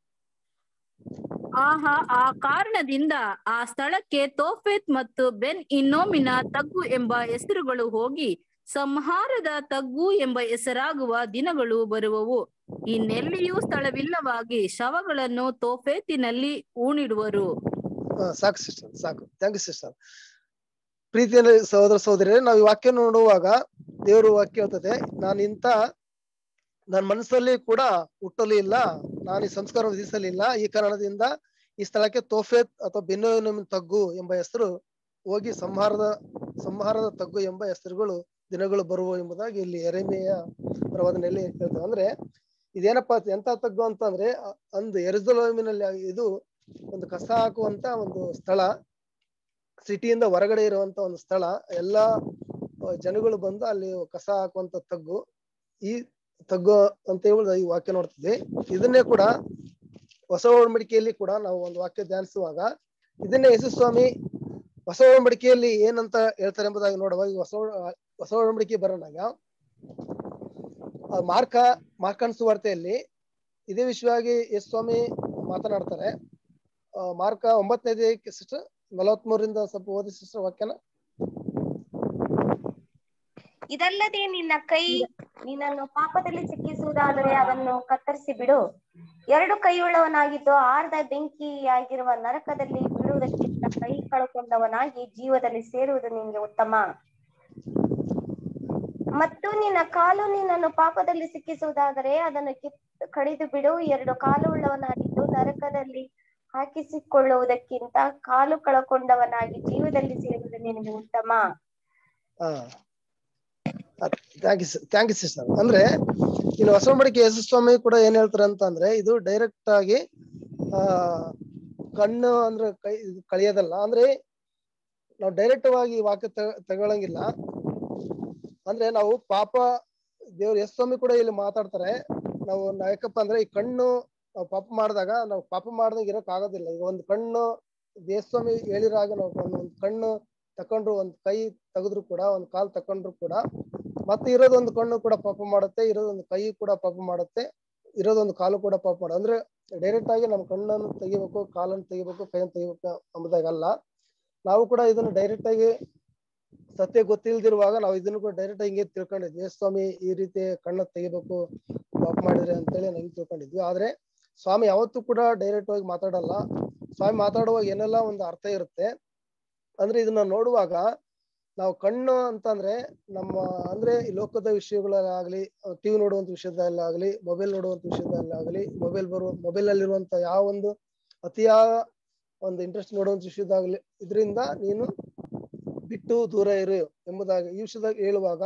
ಆಹಾ ಆ ಕಾರಣದಿಂದ ಆ ಸ್ಥಳಕ್ಕೆ ತೋಫೆತ್ ಮತ್ತು ಬೆನ್ ಇನ್ನೋಮಿನ ತಗ್ಗು ಎಂಬ ಹೆಸರುಗಳು ಹೋಗಿ ಸಂಹಾರದ ತಗ್ಗು ಎಂಬ ಹೆಸರಾಗುವ ದಿನಗಳು ಬರುವವು ಇನ್ನೆಲ್ಲಿಯೂ ಸ್ಥಳವಿಲ್ಲವಾಗಿ ಶವಗಳನ್ನು ತೋಫೇತಿನಲ್ಲಿ ಊಣಿಡುವರು ಹಾ, ಸಾಕು ಸಿಸ್ಟರ್ ಸಾಕು ಥ್ಯಾಂಕ್ ಯು ಸಿಸ್ಟರ್ ಪ್ರೀತಿಯ ಸಹೋದರ ಸಹೋದರಿ ನಾವು ಈ ವಾಕ್ಯ ನೋಡುವಾಗ ದೇವರು ವಾಕ್ಯ ಹೇಳ್ತದೆ ನಾನು ಇಂಥ ನನ್ನ ಮನಸ್ಸಲ್ಲಿ ಕೂಡ ಹುಟ್ಟಲು ಇಲ್ಲ ನಾನು ಈ ಸಂಸ್ಕಾರ ವಿಧಿಸಲಿಲ್ಲ ಈ ಕಾರಣದಿಂದ ಈ ಸ್ಥಳಕ್ಕೆ ತೋಫೆತ್ ಅಥವಾ ಬೆನ್ನೋಮಿನ ತಗ್ಗು ಎಂಬ ಹೆಸರು ಹೋಗಿ ಸಂಹಾರದ ಸಂಹಾರದ ತಗ್ಗು ಎಂಬ ಹೆಸರುಗಳು ದಿನಗಳು ಬರುವ ಎಂಬುದಾಗಿ ಇಲ್ಲಿ ಎರೆಮೆಯ ಪ್ರವಾದನೆಯಲ್ಲಿ ಹೇಳ್ತೇವೆ ಅಂದ್ರೆ ಇದೇನಪ್ಪಾ ಎಂತ ತಗ್ಗು ಅಂತಂದ್ರೆ ಅ- ಅಂದು ಎರುಸಲೇಮಿನಲ್ಲಿ ಇದು ಒಂದು ಕಸ ಹಾಕುವಂತ ಒಂದು ಸ್ಥಳ ಸಿಟಿಯಿಂದ ಹೊರಗಡೆ ಇರುವಂತ ಒಂದು ಸ್ಥಳ ಎಲ್ಲಾ ಅಹ್, ಜನಗಳು ಬಂದು ಅಲ್ಲಿ ಕಸ ಹಾಕುವಂತ ತಗ್ಗು ಈ ತಗ್ಗು ಅಂತ ಹೇಳಿ ಈ ವಾಕ್ಯ ನೋಡ್ತಿದ್ವಿ ಇದನ್ನೇ ಕೂಡ ಹೊಸ ಒಡಂಬಡಿಕೆಯಲ್ಲಿ ಕೂಡ ನಾವು ಒಂದು ವಾಕ್ಯ ಧ್ಯಾನಿಸುವಾಗ ಇದನ್ನೇ ಯೇಸು ಸ್ವಾಮಿ ಹೊಸ ಒಡಂಬಡಿಕೆಯಲ್ಲಿ ಏನಂತ ಹೇಳ್ತಾರೆ ಎಂಬುದಾಗಿ ನೋಡುವಾಗ ಈ ಹೊಸ ಒಡ- ಹೊಸ ಒಡಂಬಡಿಕೆ ಬರೋಣಾಗ ಆ ಮಾರ್ಕ ಮಾರ್ಕನ್ ಸುವಾರ್ತೆಯಲ್ಲಿ ಇದೇ ವಿಷಯವಾಗಿ ಯೇಸು ಸ್ವಾಮಿ ಮಾತನಾಡ್ತಾರೆ ಆ, ಮಾರ್ಕ ಒಂಬತ್ತನೇ ಸಿಸ್ಟರ್ ನಲವತ್ಮೂರಿಂದ ಸ್ವಲ್ಪ ಓದಿ ಸಿಸ್ಟರ್ ವಾಕ್ಯನ ಇದಲ್ಲದೆ ನಿನ್ನ ಕೈ ನಿನ್ನನ್ನು ಪಾಪದಲ್ಲಿ ಸಿಕ್ಕಿಸುವುದಾದರೆ ಅದನ್ನು ಕತ್ತರಿಸಿ ಬಿಡು ಎರಡು ಕೈಯುಳ್ಳವನಾಗಿದ್ದು ಆರ್ದ ಬೆಂಕಿಯಾಗಿರುವ ನರಕದಲ್ಲಿ ಬಿಡುವುದಕ್ಕಿಂತ ಕೈ ಕಳ್ಕೊಂಡವನಾಗಿ ಜೀವದಲ್ಲಿ ಸೇರುವುದು ನಿನಗೆ ಉತ್ತಮ ಮತ್ತು ನಿನ್ನ ಕಾಲು ನಿನ್ನನ್ನು ಪಾಪದಲ್ಲಿ ಸಿಕ್ಕಿಸುವುದಾದರೆ ಅದನ್ನು ಕಿತ್ ಕಡಿದು ಬಿಡು ಎರಡು ಕಾಲು ಉಳ್ಳವನಾಗಿದ್ದು ನರಕದಲ್ಲಿ ಹಾಕಿಸಿಕೊಳ್ಳುವುದಕ್ಕಿಂತ ಕಾಲು ಕಳಕೊಂಡವನಾಗಿ ಜೀವದಲ್ಲಿ ಸೇರುವುದು ನಿನಗೆ ಉತ್ತಮ ಹಾ thank you thank you sister ಅಂದ್ರೆ ಇನ್ನು ಹೊಸ ಒಡಂಬಡಿಕೆ ಯೇಸು ಸ್ವಾಮಿ ಕೂಡ ಏನ್ ಹೇಳ್ತಾರೆ ಅಂತ ಅಂದ್ರೆ ಇದು ಡೈರೆಕ್ಟ್ ಆಗಿ ಆ ಕಣ್ಣು ಅಂದ್ರೆ ಕೈ ಇದು ಕಳಿಯೋದಲ್ಲ ಅಂದ್ರೆ ನಾವು ಡೈರೆಕ್ಟ್ ಆಗಿ ಈ ವಾಕ್ಯ ತ- ತಗೊಳಂಗಿಲ್ಲ ಅಂದ್ರೆ ನಾವು ಪಾಪ ದೇವ್ರ ಯೇಸು ಸ್ವಾಮಿ ಕೂಡ ಇಲ್ಲಿ ಮಾತಾಡ್ತಾರೆ ನಾವು ನಾವ್ ಯಾಕಪ್ಪ ಅಂದ್ರೆ ಈ ಕಣ್ಣು ನಾವು ಪಾಪ ಮಾಡಿದಾಗ ನಾವು ಪಾಪ ಮಾಡ್ದಾಗ ಇರಕ್ ಆಗೋದಿಲ್ಲ ಈಗ ಒಂದು ಕಣ್ಣು ಯೇಸು ಸ್ವಾಮಿ ಹೇಳಿರೋ ಹಾಗೆ ನಾವು ಒಂದು ಒಂದು ಕಣ್ಣು ತಕೊಂಡ್ರು ಒಂದ್ ಕೈ ತೆಗೆದ್ರು ಕೂಡ ಒಂದ್ ಕಾಲ್ ತಕೊಂಡ್ರು ಕೂಡ ಮತ್ತೆ ಇರೋದೊಂದು ಕಣ್ಣು ಕೂಡ ಪಾಪ ಮಾಡುತ್ತೆ ಇರೋದೊಂದು ಕೈ ಕೂಡ ಪಾಪ ಮಾಡುತ್ತೆ ಇರೋದೊಂದು ಕಾಲು ಕೂಡ ಪಾಪ ಮಾಡ ಅಂದ್ರೆ ಡೈರೆಕ್ಟ್ ಆಗಿ ನಮ್ಮ ಕಣ್ಣನ್ನು ತೆಗಿಬೇಕು ಕಾಲನ್ನು ತೆಗಿಬೇಕು ಕೈಯನ್ನು ತೆಗಿಬೇಕು ಎಂಬುದಾಗಲ್ಲ ನಾವು ಕೂಡ ಇದನ್ನು ಡೈರೆಕ್ಟ್ ಆಗಿ ಸತ್ಯ ಗೊತ್ತಿಲ್ದಿರುವಾಗ ನಾವು ಇದನ್ನು ಕೂಡ ಡೈರೆಕ್ಟ್ ಆಗಿ ಹಿಂಗೆ ತಿಳ್ಕೊಂಡಿದ್ವಿ "ಏ ಸ್ವಾಮಿ ಈ ರೀತಿ ಕಣ್ಣ ತೆಗಿಬೇಕು ಪಾಪ ಮಾಡಿದ್ರೆ ಅಂತೇಳಿ ನಾವು ಹಿಂಗ್ ತಿಳ್ಕೊಂಡಿದ್ವಿ ಆದ್ರೆ ಸ್ವಾಮಿ ಯಾವತ್ತೂ ಕೂಡ ಡೈರೆಕ್ಟ್ ಆಗಿ ಮಾತಾಡಲ್ಲ ಸ್ವಾಮಿ ಮಾತಾಡುವಾಗ ಏನೆಲ್ಲ ಒಂದು ಅರ್ಥ ಇರುತ್ತೆ ಅಂದ್ರೆ ಇದನ್ನ ನೋಡುವಾಗ ನಾವು ಕಣ್ಣು ಅಂತಂದ್ರೆ ನಮ್ಮ ಅಂದ್ರೆ ಈ ಲೋಕದ ವಿಷಯಗಳಾಗ್ಲಿ ಟಿವಿ ನೋಡುವಂತ ವಿಷಯದಲ್ಲಾಗ್ಲಿ ಮೊಬೈಲ್ ನೋಡುವಂತ ವಿಷಯದಲ್ಲಾಗ್ಲಿ ಮೊಬೈಲ್ ಬರುವ ಮೊಬೈಲ್ ಅಲ್ಲಿರುವಂತ ಯಾವ ಒಂದು ಅತಿಯಾ ಒಂದು ಇಂಟ್ರೆಸ್ಟ್ ನೋಡುವಂತ ವಿಷಯದಾಗ್ಲಿ ಇದರಿಂದ ನೀನು ಬಿಟ್ಟು ದೂರ ಇರು ಎಂಬುದಾಗಿ ಈ ವಿಷಯದಾಗ ಹೇಳುವಾಗ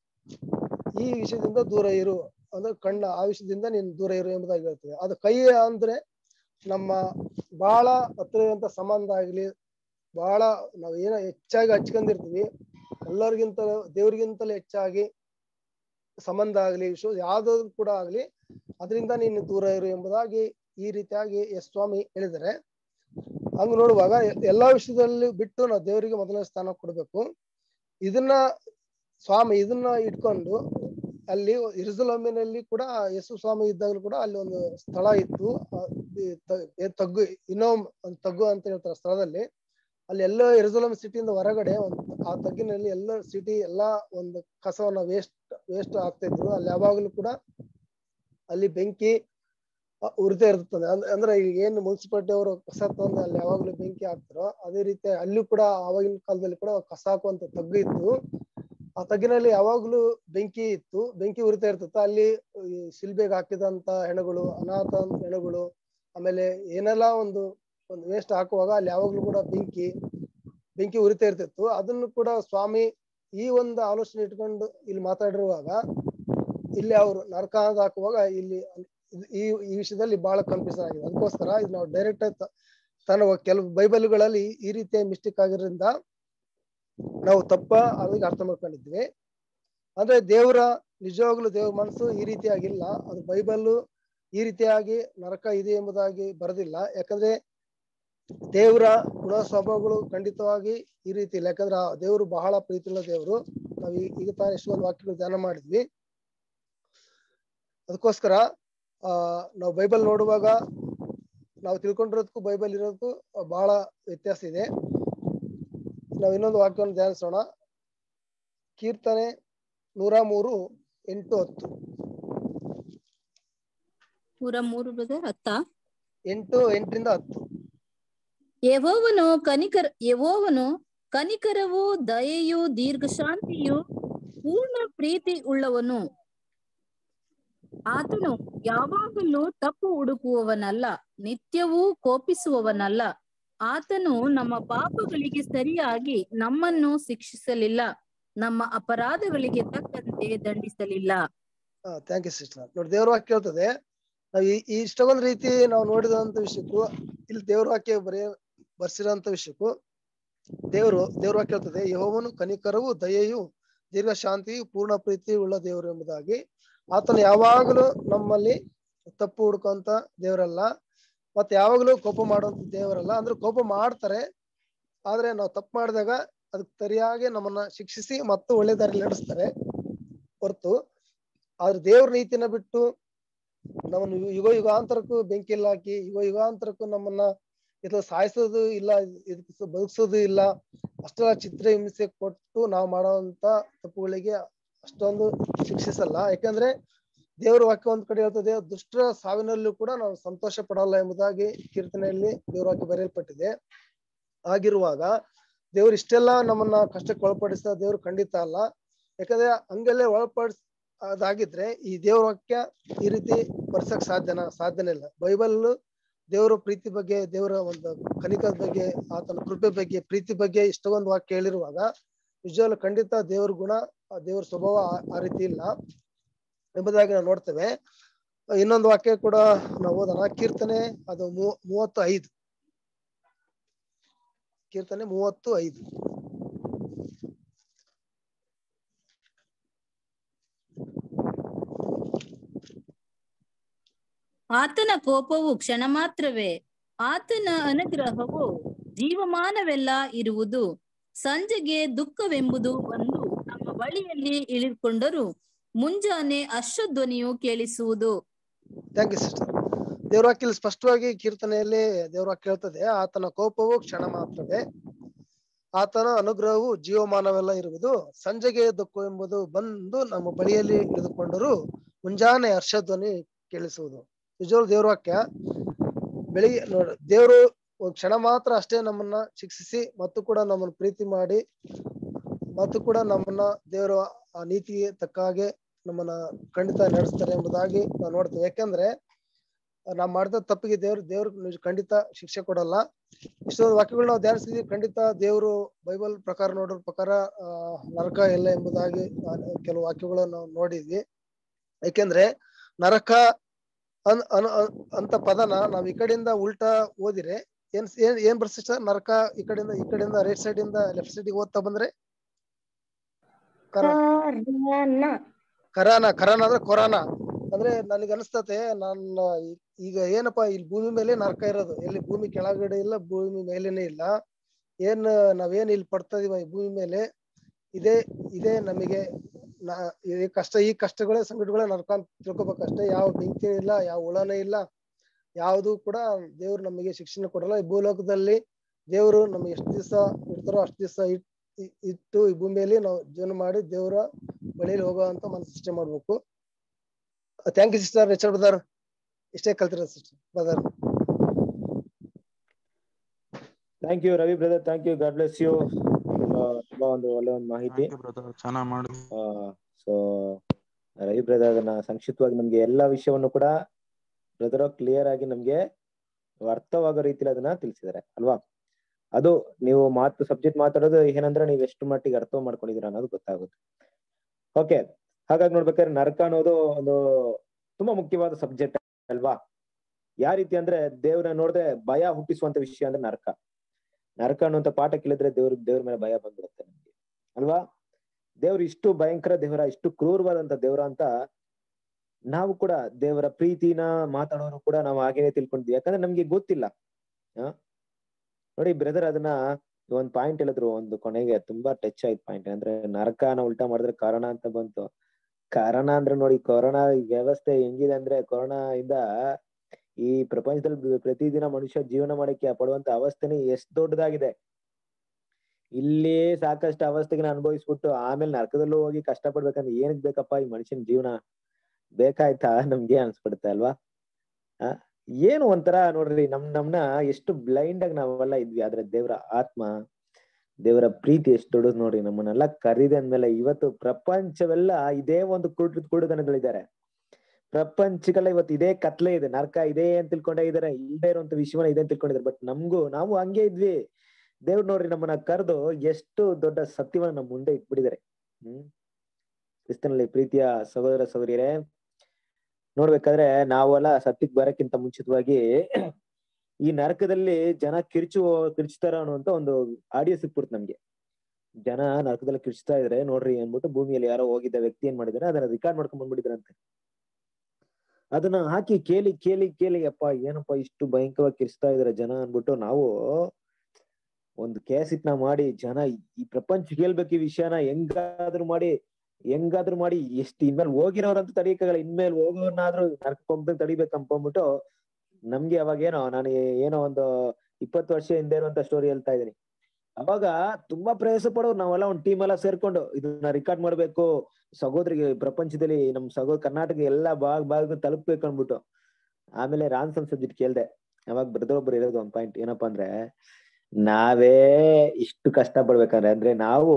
ಈ ವಿಷಯದಿಂದ ದೂರ ಇರು ಅಂದ್ರೆ ಕಣ್ಣ ಆ ವಿಷಯದಿಂದ ನೀನು ದೂರ ಇರು ಎಂಬುದಾಗಿ ಹೇಳ್ತೇವೆ ಅದು ಕೈ ಅಂದ್ರೆ ನಮ್ಮ ಬಹಳ ಹತ್ರ ಇರುವಂತ ಸಂಬಂಧ ಆಗ್ಲಿ ಬಹಳ ನಾವ್ ಏನೋ ಹೆಚ್ಚಾಗಿ ಹಚ್ಕೊಂಡಿರ್ತೀವಿ ಎಲ್ಲರಿಗಿಂತ ದೇವ್ರಿಗಿಂತಲೂ ಹೆಚ್ಚಾಗಿ ಸಂಬಂಧ ಆಗ್ಲಿ ವಿಶ್ವ ಯಾವ್ದಾದ್ರು ಕೂಡ ಆಗ್ಲಿ ಅದರಿಂದ ನೀನು ದೂರ ಇರು ಎಂಬುದಾಗಿ ಈ ರೀತಿಯಾಗಿ ಎಸ್ ಸ್ವಾಮಿ ಹೇಳಿದ್ದಾರೆ ಹಂಗ್ ನೋಡುವಾಗ ಎ- ಎಲ್ಲಾ ವಿಷಯದಲ್ಲಿ ಬಿಟ್ಟು ನಾವು ದೇವರಿಗೆ ಮೊದಲನೇ ಸ್ಥಾನ ಕೊಡ್ಬೇಕು ಇದನ್ನ ಸ್ವಾಮಿ ಇದನ್ನ ಇಟ್ಕೊಂಡು ಅಲ್ಲಿ ಇರುಸಲಮಿನಲ್ಲಿ ಕೂಡ ಯೇಸು ಸ್ವಾಮಿ ಇದ್ದಾಗಲೂ ಕೂಡ ಅಲ್ಲಿ ಒಂದು ಸ್ಥಳ ಇತ್ತು ಆ ಈ ತ- ಏ ತಗ್ಗು ಇನ್ನೊಮ್ ಒಂದು ತಗ್ಗು ಅಂತ ಹೇಳ್ತಾರೆ ಸ್ಥಳದಲ್ಲಿ ಅಲ್ಲಿ ಎಲ್ಲ ಎರುಸಲಂ ಸಿಟಿಯಿಂದ ಹೊರಗಡೆ ಒಂದು ಆ ತಗ್ಗಿನಲ್ಲಿ ಎಲ್ಲ ಸಿಟಿ ಎಲ್ಲಾ ಒಂದು ಕಸವನ್ನ ವೇಸ್ಟ್ ವೇಸ್ಟ್ ಆಗ್ತಾ ಇದ್ರು ಅಲ್ಲಿ ಯಾವಾಗಲೂ ಕೂಡ ಅಲ್ಲಿ ಬೆಂಕಿ ಅ, ಉರಿತಾ ಇರ್ತದೆ ಅಂದ್- ಅಂದ್ರೆ ಈಗ ಏನು ಮುನ್ಸಿಪಾಲಿಟಿ ಅವರು ಕಸ ತಂದು ಅಲ್ಲಿ ಯಾವಾಗ್ಲೂ ಬೆಂಕಿ ಹಾಕ್ತಾರೋ ಅದೇ ರೀತಿ ಅಲ್ಲೂ ಕೂಡ ಆವಾಗಿನ ಕಾಲದಲ್ಲಿ ಕೂಡ ಕಸ ಹಾಕುವಂತ ತಗ್ಗು ಇತ್ತು ಆ ತಗ್ಗಿನಲ್ಲಿ ಯಾವಾಗ್ಲೂ ಬೆಂಕಿ ಇತ್ತು ಬೆಂಕಿ ಉರಿತಾ ಇರ್ತಿತ್ತು ಅಲ್ಲಿ ಈ ಶಿಲ್ಬೆಗೆ ಹಾಕಿದಂತ ಹೆಣಗಳು ಅನಾಥ ಹೆಣಗಳು ಆಮೇಲೆ ಏನೆಲ್ಲ ಒಂದು ಒಂದು ವೇಸ್ಟ್ ಹಾಕುವಾಗ ಅಲ್ಲಿ ಯಾವಾಗ್ಲೂ ಕೂಡ ಬೆಂಕಿ ಬೆಂಕಿ ಉರಿತಾ ಇರ್ತಿತ್ತು ಅದನ್ನು ಕೂಡ ಸ್ವಾಮಿ ಈ ಒಂದು ಆಲೋಚನೆ ಇಟ್ಕೊಂಡು ಇಲ್ಲಿ ಮಾತಾಡಿರುವಾಗ ಇಲ್ಲಿ ಅವರು ನರಕಾದ ಹಾಕುವಾಗ ಇಲ್ಲಿ ಇದು- ಈ ಈ ವಿಷಯದಲ್ಲಿ ಬಹಳ ಕನ್ಫ್ಯೂಷನ್ ಆಗಿದೆ ಅದಕ್ಕೋಸ್ಕರ ಇದು ನಾವು ಡೈರೆಕ್ಟ್ ತನ್ನ ಕೆಲವು ಬೈಬಲ್ಗಳಲ್ಲಿ ಈ ರೀತಿಯ ಮಿಸ್ಟೇಕ್ ಆಗಿರೋದ್ರಿಂದ ನಾವು ತಪ್ಪ ಅದಕ್ಕೆ ಅರ್ಥ ಮಾಡ್ಕೊಂಡಿದ್ವಿ ಅಂದ್ರೆ ದೇವರ ನಿಜವಾಗ್ಲೂ ದೇವ್ರ ಮನಸ್ಸು ಈ ರೀತಿಯಾಗಿಲ್ಲ ಅದು ಬೈಬಲ್ಲು ಈ ರೀತಿಯಾಗಿ ನರಕ ಇದೆ ಎಂಬುದಾಗಿ ಬರೆದಿಲ್ಲ ಯಾಕಂದ್ರೆ ದೇವರ ಗುಣ ಸ್ವಭಾವಗಳು ಖಂಡಿತವಾಗಿ ಈ ರೀತಿ ಇಲ್ಲ ಯಾಕಂದ್ರೆ ಆ ದೇವರು ಬಹಳ ಪ್ರೀತಿಯುಳ್ಳ ದೇವರು ನಾವು ಈ- ಈಗ ತಾನೇ ಎಷ್ಟೊಂದು ವಾಕ್ಯಗಳು ಧ್ಯಾನ ಮಾಡಿದ್ವಿ ಅದಕ್ಕೋಸ್ಕರ ಆ ನಾವು ಬೈಬಲ್ ನೋಡುವಾಗ ನಾವು ತಿಳ್ಕೊಂಡಿರೋದಕ್ಕೂ ಬೈಬಲ್ ಇರೋದಕ್ಕೂ ಬಹಳ ವ್ಯತ್ಯಾಸ ಇದೆ ನಾವು ಇನ್ನೊಂದು ವಾಕ್ಯವನ್ನು ಧ್ಯಾನಿಸೋಣ ಕೀರ್ತನೆ ನೂರ ಮೂರು ಎಂಟು ಹತ್ತು ಪೂರ ಮೂರು ಬ್ರದರ್ ಹತ್ತ ಎಂಟು ಎಂಟರಿಂದ ಹತ್ತು ಯೆಹೋವನು ಕನಿಕರ ಯೆಹೋವನು ಕನಿಕರವು ದಯೆಯು ದೀರ್ಘಶಾಂತಿಯು ಪೂರ್ಣ ಪ್ರೀತಿ ಉಳ್ಳವನು ಆತನು ಯಾವಾಗಲೂ ತಪ್ಪು ಹುಡುಕುವವನಲ್ಲ ನಿತ್ಯವೂ ಕೋಪಿಸುವವನಲ್ಲ ಆತನು ನಮ್ಮ ಪಾಪಗಳಿಗೆ ಸರಿಯಾಗಿ ನಮ್ಮನ್ನು ಶಿಕ್ಷಿಸಲಿಲ್ಲ ನಮ್ಮ ಅಪರಾಧಗಳಿಗೆ ತಕ್ಕಂತೆ ದಂಡಿಸಲಿಲ್ಲ ಥ್ಯಾಂಕ್ ಯು ಸಿಸ್ಟರ್ ನೋಡಿ ದೇವ್ರ ವಾಕ್ಯ ಹೇಳ್ತದೆ ನಾವು ಈ ಈ ಇಷ್ಟೊಂದು ರೀತಿ ನಾವು ನೋಡಿದಂತ ವಿಷಯಕ್ಕೂ ಇಲ್ಲಿ ದೇವ್ರ ವಾಕ್ಯ ಬರೀ ಬರ್ಸಿರೋಂತ ವಿಷಯಕ್ಕೂ ದೇವರು ದೇವ್ರ ವಾಕ್ಯ ಹೇಳ್ತದೆ ಯಹೋವನು ಕನಿಕರವು ದಯೆಯು ದೀರ್ಘ ಶಾಂತಿಯು ಪೂರ್ಣ ಪ್ರೀತಿ ಉಳ್ಳ ದೇವರು ಎಂಬುದಾಗಿ ಆತನು ಯಾವಾಗಲೂ ನಮ್ಮಲ್ಲಿ ತಪ್ಪು ಹುಡುಕುವಂತ ದೇವರಲ್ಲ ಮತ್ತೆ ಯಾವಾಗಲೂ ಕೋಪ ಮಾಡುವಂತ ದೇವರಲ್ಲ ಅಂದ್ರೆ ಕೋಪ ಮಾಡ್ತಾರೆ ಆದ್ರೆ ನಾವು ತಪ್ಪು ಮಾಡಿದಾಗ ಅದಕ್ಕೆ ಸರಿಯಾಗಿ ನಮ್ಮನ್ನ ಶಿಕ್ಷಿಸಿ ಮತ್ತು ಒಳ್ಳೆ ದಾರಿ ನಡೆಸ್ತಾರೆ ಹೊರತು ಆದ್ರೆ ದೇವ್ರ ನೀತಿನ ಬಿಟ್ಟು ನಮ್ಮನ್ನು ಯು- ಯುಗ ಯುಗಾಂತರಕ್ಕೂ ಬೆಂಕಿಯಲ್ಲಿ ಹಾಕಿ ಯುಗ ಯುಗಾಂತರಕ್ಕೂ ನಮ್ಮನ್ನ ಇದು ಸಾಯಿಸೋದು ಇಲ್ಲ ಇದಕ್ಕೆ ಸ- ಬದುಕ್ಸೋದು ಇಲ್ಲ ಅಷ್ಟೆಲ್ಲ ಚಿತ್ರ ಹಿಂಸೆ ಕೊಟ್ಟು ನಾವು ಮಾಡೋಂತ ತಪ್ಪುಗಳಿಗೆ ಅಷ್ಟೊಂದು ಶಿಕ್ಷಿಸಲ್ಲ ಯಾಕಂದ್ರೆ ದೇವ್ರ ವಾಕ್ಯ ಒಂದ್ ಕಡೆ ಹೇಳ್ತದೆ ದುಷ್ಟರ ಸಾವಿನಲ್ಲೂ ಕೂಡ ನಾವು ಸಂತೋಷ ಪಡಲ್ಲ ಎಂಬುದಾಗಿ ಕೀರ್ತನೆಯಲ್ಲಿ ದೇವ್ರ ವಾಕ್ಯ ಬರೆಯಲ್ಪಟ್ಟಿದೆ ಆಗಿರುವಾಗ ದೇವ್ರು ಇಷ್ಟೆಲ್ಲ ನಮ್ಮನ್ನ ಕಷ್ಟಕ್ಕೆ ಒಳಪಡಿಸಿದ ದೇವ್ರು ಖಂಡಿತ ಅಲ್ಲ ಯಾಕಂದ್ರೆ ಹಂಗೆಲ್ಲೇ ಒಳಪಡಿಸ್ ಅದಾಗಿದ್ರೆ ಈ ದೇವ್ರ ವಾಕ್ಯ ಈ ರೀತಿ ಬರ್ಸಕ್ ಸಾಧ್ಯನಾ ಸಾಧ್ಯನೇ ಇಲ್ಲ ಬೈಬಲ್ ದೇವರ ಪ್ರೀತಿ ಬಗ್ಗೆ ದೇವರ ಒಂದು ಕನಿಕದ ಬಗ್ಗೆ ಆತನ ಕೃಪೆ ಬಗ್ಗೆ ಪ್ರೀತಿ ಬಗ್ಗೆ ಇಷ್ಟೊಂದು ವಾಕ್ಯ ಹೇಳಿರುವಾಗ ನಿಜವಾಗ್ಲೂ ಖಂಡಿತ ದೇವ್ರ ಗುಣ ಆ ದೇವ್ರ ಸ್ವಭಾವ ಆ- ಆ ರೀತಿ ಇಲ್ಲ ಎಂಬುದಾಗಿ ನಾವು ನೋಡ್ತೇವೆ ಇನ್ನೊಂದು ವಾಕ್ಯ ಕೂಡ ನಾವು ಓದೋಣ ಕೀರ್ತನೆ ಅದು ಮೂ- ಮೂವತ್ತು ಐದು ಕೀರ್ತನೆ ಮೂವತ್ತು ಐದು ಆತನ ಕೋಪವು ಕ್ಷಣ ಮಾತ್ರವೇ ಆತನ ಅನುಗ್ರಹವು ಜೀವಮಾನವೆಲ್ಲ ಇರುವುದು ಸಂಜೆಗೆ ದುಃಖವೆಂಬುದು ಬಂದು ನಮ್ಮ ಬಳಿಯಲ್ಲಿ ಇಳಿದುಕೊಂಡರೂ ಮುಂಜಾನೆ ಹರ್ಷಧ್ವನಿಯು ಕೇಳಿಸುವುದು ಥ್ಯಾಂಕ್ ಯು ಸಿಸ್ಟರ್ ದೇವ್ರ ವಾಕ್ಯ ಇಲ್ಲಿ ಸ್ಪಷ್ಟವಾಗಿ ಕೀರ್ತನೆಯಲ್ಲಿ ದೇವ್ರ ವಾಕ್ಯ ಹೇಳ್ತದೆ ಆತನ ಕೋಪವು ಕ್ಷಣ ಮಾತ್ರವೇ ಆತನ ಅನುಗ್ರಹವು ಜೀವಮಾನವೆಲ್ಲ ಇರುವುದು ಸಂಜೆಗೆ ದುಃಖ ಎಂಬುದು ಬಂದು ನಮ್ಮ ಬಳಿಯಲ್ಲಿ ಇಳಿದುಕೊಂಡರೂ ಮುಂಜಾನೆ ಹರ್ಷಧ್ವನಿ ಕೇಳಿಸುವುದು ನಿಜವಾಗ್ಲೂ ದೇವ್ರ ವಾಕ್ಯ ಬೆಳಿಗ್ಗೆ ನೋಡ ದೇವರು ಒಂದ್ ಕ್ಷಣ ಮಾತ್ರ ಅಷ್ಟೇ ನಮ್ಮನ್ನ ಶಿಕ್ಷಿಸಿ ಮತ್ತು ಕೂಡ ನಮ್ಮನ್ನ ಪ್ರೀತಿ ಮಾಡಿ ಮತ್ತು ಕೂಡ ನಮ್ಮನ್ನ ದೇವರು ಆ ನೀತಿಗೆ ತಕ್ಕ ಹಾಗೆ ನಮ್ಮನ್ನ ಖಂಡಿತ ನಡೆಸ್ತಾರೆ ಎಂಬುದಾಗಿ ನಾವು ನೋಡ್ತೇವೆ ಯಾಕಂದ್ರೆ ನಾವ್ ಮಾಡಿದ ತಪ್ಪಿಗೆ ದೇವ್ರು ದೇವ್ರು ನಿಜ- ಖಂಡಿತ ಶಿಕ್ಷೆ ಕೊಡಲ್ಲ ಇಷ್ಟೊಂದು ವಾಕ್ಯಗಳು ನಾವು ಧ್ಯಾನಿಸಿದ್ವಿ ಖಂಡಿತ ದೇವರು ಬೈಬಲ್ ಪ್ರಕಾರ ನೋಡೋ ಪ್ರಕಾರ ಆ ನರಕ ಎಲ್ಲ ಎಂಬುದಾಗಿ ಆ, ಕೆಲವು ವಾಕ್ಯಗಳನ್ನು ನಾವು ನೋಡಿದ್ವಿ ಯಾಕೆಂದ್ರೆ ನರಕ ಅನ್ ಅನ್ ಅನ್- ಅಂತ ಪದನ ನಾವ್ ಈ ಕಡೆಯಿಂದ ಉಲ್ಟಾ ಓದಿರೆ ಏನ್ ಏನ್ ಏನ್ ಬರ್ಸಿಷ್ಟ ನರಕ ಈ ಕಡೆಯಿಂದ ಈ ಕಡೆಯಿಂದ ರೈಟ್ ಸೈಡ್ ಇಂದ ಲೆಫ್ಟ್ ಸೈಡ್ ಓದ್ತಾ ಬಂದ್ರೆ ಕರ ಕರನ ಕರಾನ ಕರಾನ ಅಂದ್ರೆ ಕೊರಾನ ಅಂದ್ರೆ ನನಗೆ ಅನಿಸ್ತತೆ ನನ್ನ ಈ- ಈಗ ಏನಪ್ಪಾ ಇಲ್ಲಿ ಭೂಮಿ ಮೇಲೆ ನರಕ ಇರೋದು ಎಲ್ಲಿ ಭೂಮಿ ಕೆಳಗಡೆ ಇಲ್ಲ ಭೂಮಿ ಮೇಲೇನೆ ಇಲ್ಲ ಏನ್ ನಾವೇನ್ ಇಲ್ಲಿ ಪಡ್ತಾ ಇದೀವ ಈ ಭೂಮಿ ಮೇಲೆ ಇದೇ ಇದೇ ನಮಗೆ ನಾ ಈ ಕಷ್ಟ ಈ ಕಷ್ಟಗಳೇ ಸಂಕಟಗಳೇ ನರಕ ಅಂತ ತಿಳ್ಕೊಬೇಕಷ್ಟೇ ಯಾವ ಬೆಂಕಿ ಇಲ್ಲ ಯಾವ ಹುಳನೇ ಇಲ್ಲ ಯಾವುದು ಕೂಡ ದೇವ್ರು ನಮಗೆ ಶಿಕ್ಷಣ ಕೊಡಲ್ಲ ಈ ಭೂಲೋಕದಲ್ಲಿ ದೇವರು ನಮಗೆ ಎಷ್ಟು ದಿವಸ ಇಡ್ತಾರೋ ಅಷ್ಟು ದಿವಸ ಇಟ್ಟು ಈ ಭೂಮಿಯಲ್ಲಿ ನಾವು ಜೀವನ ಮಾಡಿ ದೇವರ ಬಳಿಯಲ್ಲಿ ಹೋಗುವಂತ ಮನಸ್ಸು ಸೃಷ್ಟಿ ಮಾಡ್ಬೇಕು thank you sister Richard brother ಇಷ್ಟೇ ಕಲ್ತಿರೋದು sister brother thank you Ravi brother thank you God bless you ತುಂಬಾ ಒಂದು ಒಳ್ಳೆ ಒಂದು ಮಾಹಿತಿ ಚೆನ್ನಾಗಿ ಮಾಡಿ ಸೊ ರವಿ ಬ್ರದರ್ ಅದನ್ನ ಸಂಕ್ಷಿಪ್ತವಾಗಿ ನಮ್ಗೆ ಎಲ್ಲಾ ವಿಷಯವನ್ನು ಕೂಡ ಬ್ರದರ್ ಕ್ಲಿಯರ್ ಆಗಿ ನಮ್ಗೆ ಅರ್ಥವಾಗೋ ರೀತಿಲಿ ಅದನ್ನ ತಿಳಿಸಿದ್ದಾರೆ ಅಲ್ವಾ ಅದು ನೀವು ಮಾತು ಸಬ್ಜೆಕ್ಟ್ ಮಾತಾಡೋದು ಏನಂದ್ರೆ ನೀವು ಎಷ್ಟು ಮಟ್ಟಿಗೆ ಅರ್ಥ ಮಾಡ್ಕೊಂಡಿದೀರ ಅನ್ನೋದು ಗೊತ್ತಾಗುತ್ತೆ ಓಕೆ ಹಾಗಾಗಿ ನೋಡ್ಬೇಕಾದ್ರೆ ನರಕ ಅನ್ನೋದು ಒಂದು ತುಂಬಾ ಮುಖ್ಯವಾದ ಸಬ್ಜೆಕ್ಟ್ ಅಲ್ವಾ ಯಾವ ರೀತಿ ಅಂದ್ರೆ ದೇವ್ರನ್ನ ನೋಡಿದ್ರೆ ಭಯ ಹುಟ್ಟಿಸುವಂತ ವಿಷಯ ಅಂದ್ರೆ ನರಕ ನರಕ ಅನ್ನುವಂತ ಪಾಠ ಕೇಳಿದ್ರೆ ದೇವ್ರ ದೇವ್ರ ಮೇಲೆ ಭಯ ಬಂದ್ಬಿಡುತ್ತೆ ನಮ್ಗೆ ಅಲ್ವಾ ದೇವ್ರು ಇಷ್ಟು ಭಯಂಕರ ದೇವರ ಇಷ್ಟು ಕ್ರೂರವಾದಂತ ದೇವರ ಅಂತ ನಾವು ಕೂಡ ದೇವರ ಪ್ರೀತಿನ ಮಾತಾಡೋರು ಕೂಡ ನಾವು ಹಾಗೇನೆ ತಿಳ್ಕೊಂಡಿದ್ವಿ ಯಾಕಂದ್ರೆ ನಮ್ಗೆ ಗೊತ್ತಿಲ್ಲ ಆ ನೋಡಿ ಬ್ರದರ್ ಅದನ್ನ ಒಂದ್ ಪಾಯಿಂಟ್ ಹೇಳಿದ್ರು ಒಂದು ಕೊನೆಗೆ ತುಂಬಾ ಟಚ್ ಆಯ್ತು ಪಾಯಿಂಟ್ ಅಂದ್ರೆ ನರಕನ ಉಲ್ಟಾ ಮಾಡಿದ್ರೆ ಕಾರಣ ಅಂತ ಬಂತು ಕಾರಣ ಅಂದ್ರೆ ನೋಡಿ ಕೊರೋನಾ ವ್ಯವಸ್ಥೆ ಹೆಂಗಿದೆ ಅಂದ್ರೆ ಕೊರೋನಾ ಇಂದ ಈ ಪ್ರಪಂಚದಲ್ಲಿ ಪ್ರತಿದಿನ ಮನುಷ್ಯ ಜೀವನ ಮಾಡಕ್ಕೆ ಪಡುವಂತ ಅವಸ್ಥೆನೇ ಎಷ್ಟ್ ದೊಡ್ಡದಾಗಿದೆ ಇಲ್ಲಿ ಸಾಕಷ್ಟು ಅವಸ್ಥೆಗೆ ಅನುಭವಿಸ್ಬಿಟ್ಟು ಆಮೇಲೆ ನರಕದಲ್ಲೂ ಹೋಗಿ ಕಷ್ಟ ಪಡ್ಬೇಕಂದ್ರೆ ಏನಕ್ ಬೇಕಪ್ಪ ಈ ಮನುಷ್ಯನ ಜೀವನ ಬೇಕಾಯ್ತಾ ನಮ್ಗೆ ಅನ್ಸ್ಬಿಡುತ್ತೆ ಅಲ್ವಾ ಆ ಏನು ಒಂಥರ ನೋಡ್ರಿ ನಮ್ ನಮ್ನ ಎಷ್ಟು ಬ್ಲೈಂಡ್ ಆಗಿ ನಾವೆಲ್ಲ ಇದ್ವಿ ಆದ್ರೆ ದೇವರ ಆತ್ಮ ದೇವರ ಪ್ರೀತಿ ಎಷ್ಟು ದೊಡ್ಡದು ನೋಡ್ರಿ ನಮ್ಮನ್ನೆಲ್ಲ ಕರೀದೆ ಅಂದ್ಮೇಲೆ ಇವತ್ತು ಪ್ರಪಂಚವೆಲ್ಲ ಇದೇ ಒಂದು ಕುರುಡು ಕುರುಡುತನಗಳಿದ್ದಾರೆ ಪ್ರಪಂಚಕ್ಕೆಲ್ಲ ಇವತ್ತು ಇದೇ ಕತ್ಲೆ ಇದೆ ನರಕ ಇದೆ ಅಂತ ತಿಳ್ಕೊಂಡೇ ಇದಾರೆ ಇಲ್ಲದೆ ಇರುವಂತ ವಿಶ್ವನ ಇದೆ ಅಂತ ತಿಳ್ಕೊಂಡಿದ್ದಾರೆ ಬಟ್ ನಮ್ಗೂ ನಾವು ಹಂಗೆ ಇದ್ವಿ ದೇವ್ರು ನೋಡ್ರಿ ನಮ್ಮನ್ನ ಕರೆದು ಎಷ್ಟು ದೊಡ್ಡ ಸತ್ಯವನ್ನ ನಮ್ಮ ಮುಂದೆ ಇಟ್ಬಿಟ್ಟಿದ್ದಾರೆ ಹ್ಮ್ ಕ್ರಿಸ್ತನಲ್ಲಿ ಪ್ರೀತಿಯ ಸಹೋದರ ಸಹೋದರಿಯರೇ ನೋಡ್ಬೇಕಾದ್ರೆ ನಾವೆಲ್ಲ ಸತ್ಯಕ್ ಬರಕ್ಕಿಂತ ಮುಂಚಿತವಾಗಿ ಈ ನರಕದಲ್ಲಿ ಜನ ಕಿರ್ಚು ಕಿರ್ಚ್ತಾರ ಅನ್ನುವಂತ ಒಂದು ಆಡಿಯೋ ಸಿಕ್ಬಿಡ್ತು ನಮ್ಗೆ ಜನ ನರಕದಲ್ಲಿ ಕಿರ್ಚ್ತಾ ಇದ್ರೆ ನೋಡ್ರಿ ಅನ್ಬಿಟ್ಟು ಭೂಮಿಯಲ್ಲಿ ಯಾರೋ ಹೋಗಿದ್ದ ವ್ಯಕ್ತಿ ಏನ್ ಮಾಡಿದಾರೆ ಅದನ್ನ ರೆಕಾರ್ಡ್ ಮಾಡ್ಕೊಂಡ್ ಬಂದ್ಬಿಟ್ಟಿದ್ರಂತೆ ಅದನ್ನ ಹಾಕಿ ಕೇಳಿ ಕೇಳಿ ಕೇಳಿ ಅಪ್ಪ ಏನಪ್ಪ ಇಷ್ಟು ಭಯಂಕರವಾಗಿ ಕಿರ್ಚ್ತಾ ಇದಾರೆ ಜನ ಅನ್ಬಿಟ್ಟು ನಾವು ಒಂದು ಕೇಸಿಟ್ನ ಮಾಡಿ ಜನ ಈ ಪ್ರಪಂಚ ಹೇಳ್ಬೇಕು ಈ ವಿಷಯನ ಹೆಂಗಾದ್ರೂ ಮಾಡಿ ಹೆಂಗಾದ್ರೂ ಮಾಡಿ ಎಷ್ಟು ಇನ್ಮೇಲೆ ಹೋಗಿರೋರಂತ ತಡಿಯಕ್ಕಾಗಲ್ಲ ಇನ್ಮೇಲೆ ಹೋಗೋರ್ನಾದ್ರೂ ನರ್ಕಕ್ಕೆ ಹೋಗ್ದಂಗ್ ತಡಿಬೇಕು ಅನ್ಕೊಂಡ್ಬಿಟ್ಟು ನಮ್ಗೆ ಅವಾಗ ಏನೋ ನಾನು ಏನೋ ಒಂದು ಇಪ್ಪತ್ತು ವರ್ಷ ಹಿಂದೆ ಇರುವಂತ ಸ್ಟೋರಿ ಹೇಳ್ತಾ ಇದೀನಿ ಅವಾಗ ತುಂಬಾ ಪ್ರಯಾಸ ಪಡೋರು ನಾವೆಲ್ಲ ಒಂದ್ ಟೀಮ್ ಎಲ್ಲ ಸೇರ್ಕೊಂಡು ಇದನ್ನ ರೆಕಾರ್ಡ್ ಮಾಡ್ಬೇಕು ಸಹೋದರಿಗೆ ಪ್ರಪಂಚದಲ್ಲಿ ನಮ್ ಸಹೋದರ ಕರ್ನಾಟಕ ಎಲ್ಲಾ ಭಾಗ ಭಾಗ ತಲುಪ್ಬೇಕು ಅನ್ಬಿಟ್ಟು ಆಮೇಲೆ ರಾನ್ಸಮ್ ಸಬ್ಜೆಕ್ಟ್ ಕೇಳ್ದೆ ಅವಾಗ ಬ್ರದರ್ ಒಬ್ರು ಇರೋದು ಒಂದ್ ಪಾಯಿಂಟ್ ಏನಪ್ಪಾ ಅಂದ್ರೆ ನಾವೇ ಇಷ್ಟು ಕಷ್ಟ ಪಡ್ಬೇಕಂದ್ರೆ ಅಂದ್ರೆ ನಾವು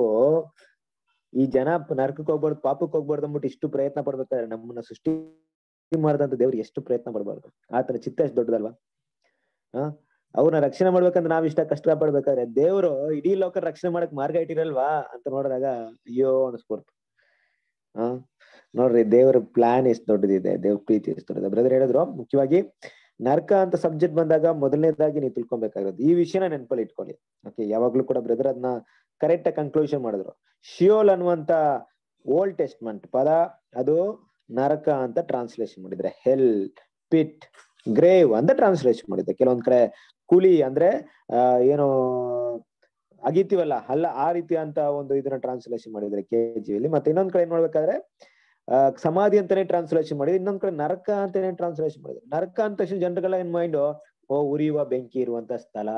ಈ ಜನ ನರಕಕ್ಕೆ ಹೋಗ್ಬಾರ್ದು ಪಾಪಕ್ಕೆ ಹೋಗ್ಬಾರ್ದು ಅಂದ್ಬಿಟ್ಟು ಇಷ್ಟು ಪ್ರಯತ್ನ ಪಡ್ಬೇಕಾದ್ರೆ ನಮ್ಮನ್ನ ಸೃಷ್ಟಿ ಮಾಡಿದಂತ ದೇವ್ರು ಎಷ್ಟು ಪ್ರಯತ್ನ ಪಡ್ಬಾರ್ದು ಆತನ ಚಿತ್ತ ಎಷ್ಟು ದೊಡ್ಡದಲ್ವಾ ಹ ಅವ್ರನ್ನ ರಕ್ಷಣೆ ಮಾಡ್ಬೇಕಂದ್ರೆ ನಾವ್ ಇಷ್ಟ ಕಷ್ಟ ಪಡ್ಬೇಕಾದ್ರೆ ದೇವ್ರು ಇಡೀ ಲೋಕ ರಕ್ಷಣೆ ಮಾಡಕ್ ಮಾರ್ಗ ಇಟ್ಟಿರಲ್ವಾ ಅಂತ ನೋಡಿದಾಗ ಅಯ್ಯೋ ಅನಿಸ್ಕೊಡ್ತು ಹ ನೋಡ್ರಿ ದೇವ್ರ ಪ್ಲಾನ್ ಎಷ್ಟು ದೊಡ್ಡದಿದೆ ದೇವ್ರ ಪ್ರೀತಿ ಎಷ್ಟು ದೊಡ್ಡದಿದೆ ಬ್ರದರ್ ಹೇಳಿದ್ರು ಮುಖ್ಯವಾಗಿ ನರ್ಕ ಅಂತ ಸಬ್ಜೆಕ್ಟ್ ಬಂದಾಗ ಮೊದಲನೇದಾಗಿ ನೀವು ತಿಳ್ಕೊಬೇಕಾಗಿರೋದು ಈ ವಿಷಯನ ನೆನಪಲ್ಲಿ ಇಟ್ಕೊಳ್ಳಿ ಓಕೆ ಯಾವಾಗ್ಲೂ ಕೂಡ ಬ್ರದರ್ ಅದನ್ನ ಕರೆಕ್ಟ್ ಆಗಿ ಕನ್ಕ್ಲೂಷನ್ ಮಾಡಿದ್ರು ಶಿಯೋಲ್ ಅನ್ನುವಂತ ಓಲ್ಡ್ ಟೆಸ್ಟ್ಮೆಂಟ್ ಪದ ಅದು ನರಕ ಅಂತ ಟ್ರಾನ್ಸ್ಲೇಷನ್ ಮಾಡಿದ್ರೆ ಹೆಲ್ ಪಿಟ್ ಗ್ರೇವ್ ಅಂತ ಟ್ರಾನ್ಸ್ಲೇಷನ್ ಮಾಡಿದ್ರೆ ಕೆಲವೊಂದ್ ಕಡೆ ಕುಳಿ ಅಂದ್ರೆ ಆ ಏನು ಅಗಿತೀವಲ್ಲ ಅಲ್ಲ ಆ ರೀತಿ ಅಂತ ಒಂದು ಇದನ್ನ ಟ್ರಾನ್ಸ್ಲೇಷನ್ ಮಾಡಿದ್ರೆ ಕೆ ಜಿಯಲ್ಲಿ ಮತ್ತೆ ಇನ್ನೊಂದ್ ಕಡೆ ಏನ್ ಮಾಡ್ಬೇಕಾದ್ರೆ ಆ ಸಮಾಧಿ ಅಂತಾನೆ ಟ್ರಾನ್ಸ್ಲೇಷನ್ ಮಾಡಿದ್ರೆ ಇನ್ನೊಂದ್ ಕಡೆ ನರಕ ಅಂತಾನೆ ಟ್ರಾನ್ಸ್ಲೇಷನ್ ಮಾಡಿದ್ರೆ ನರಕ ಅಂತ ತಕ್ಷಣ ಜನರಿಗೆಲ್ಲ ಏನ್ ಮೈಂಡ್ ಓ ಉರಿಯುವ ಬೆಂಕಿ ಇರುವಂತ ಸ್ಥಳ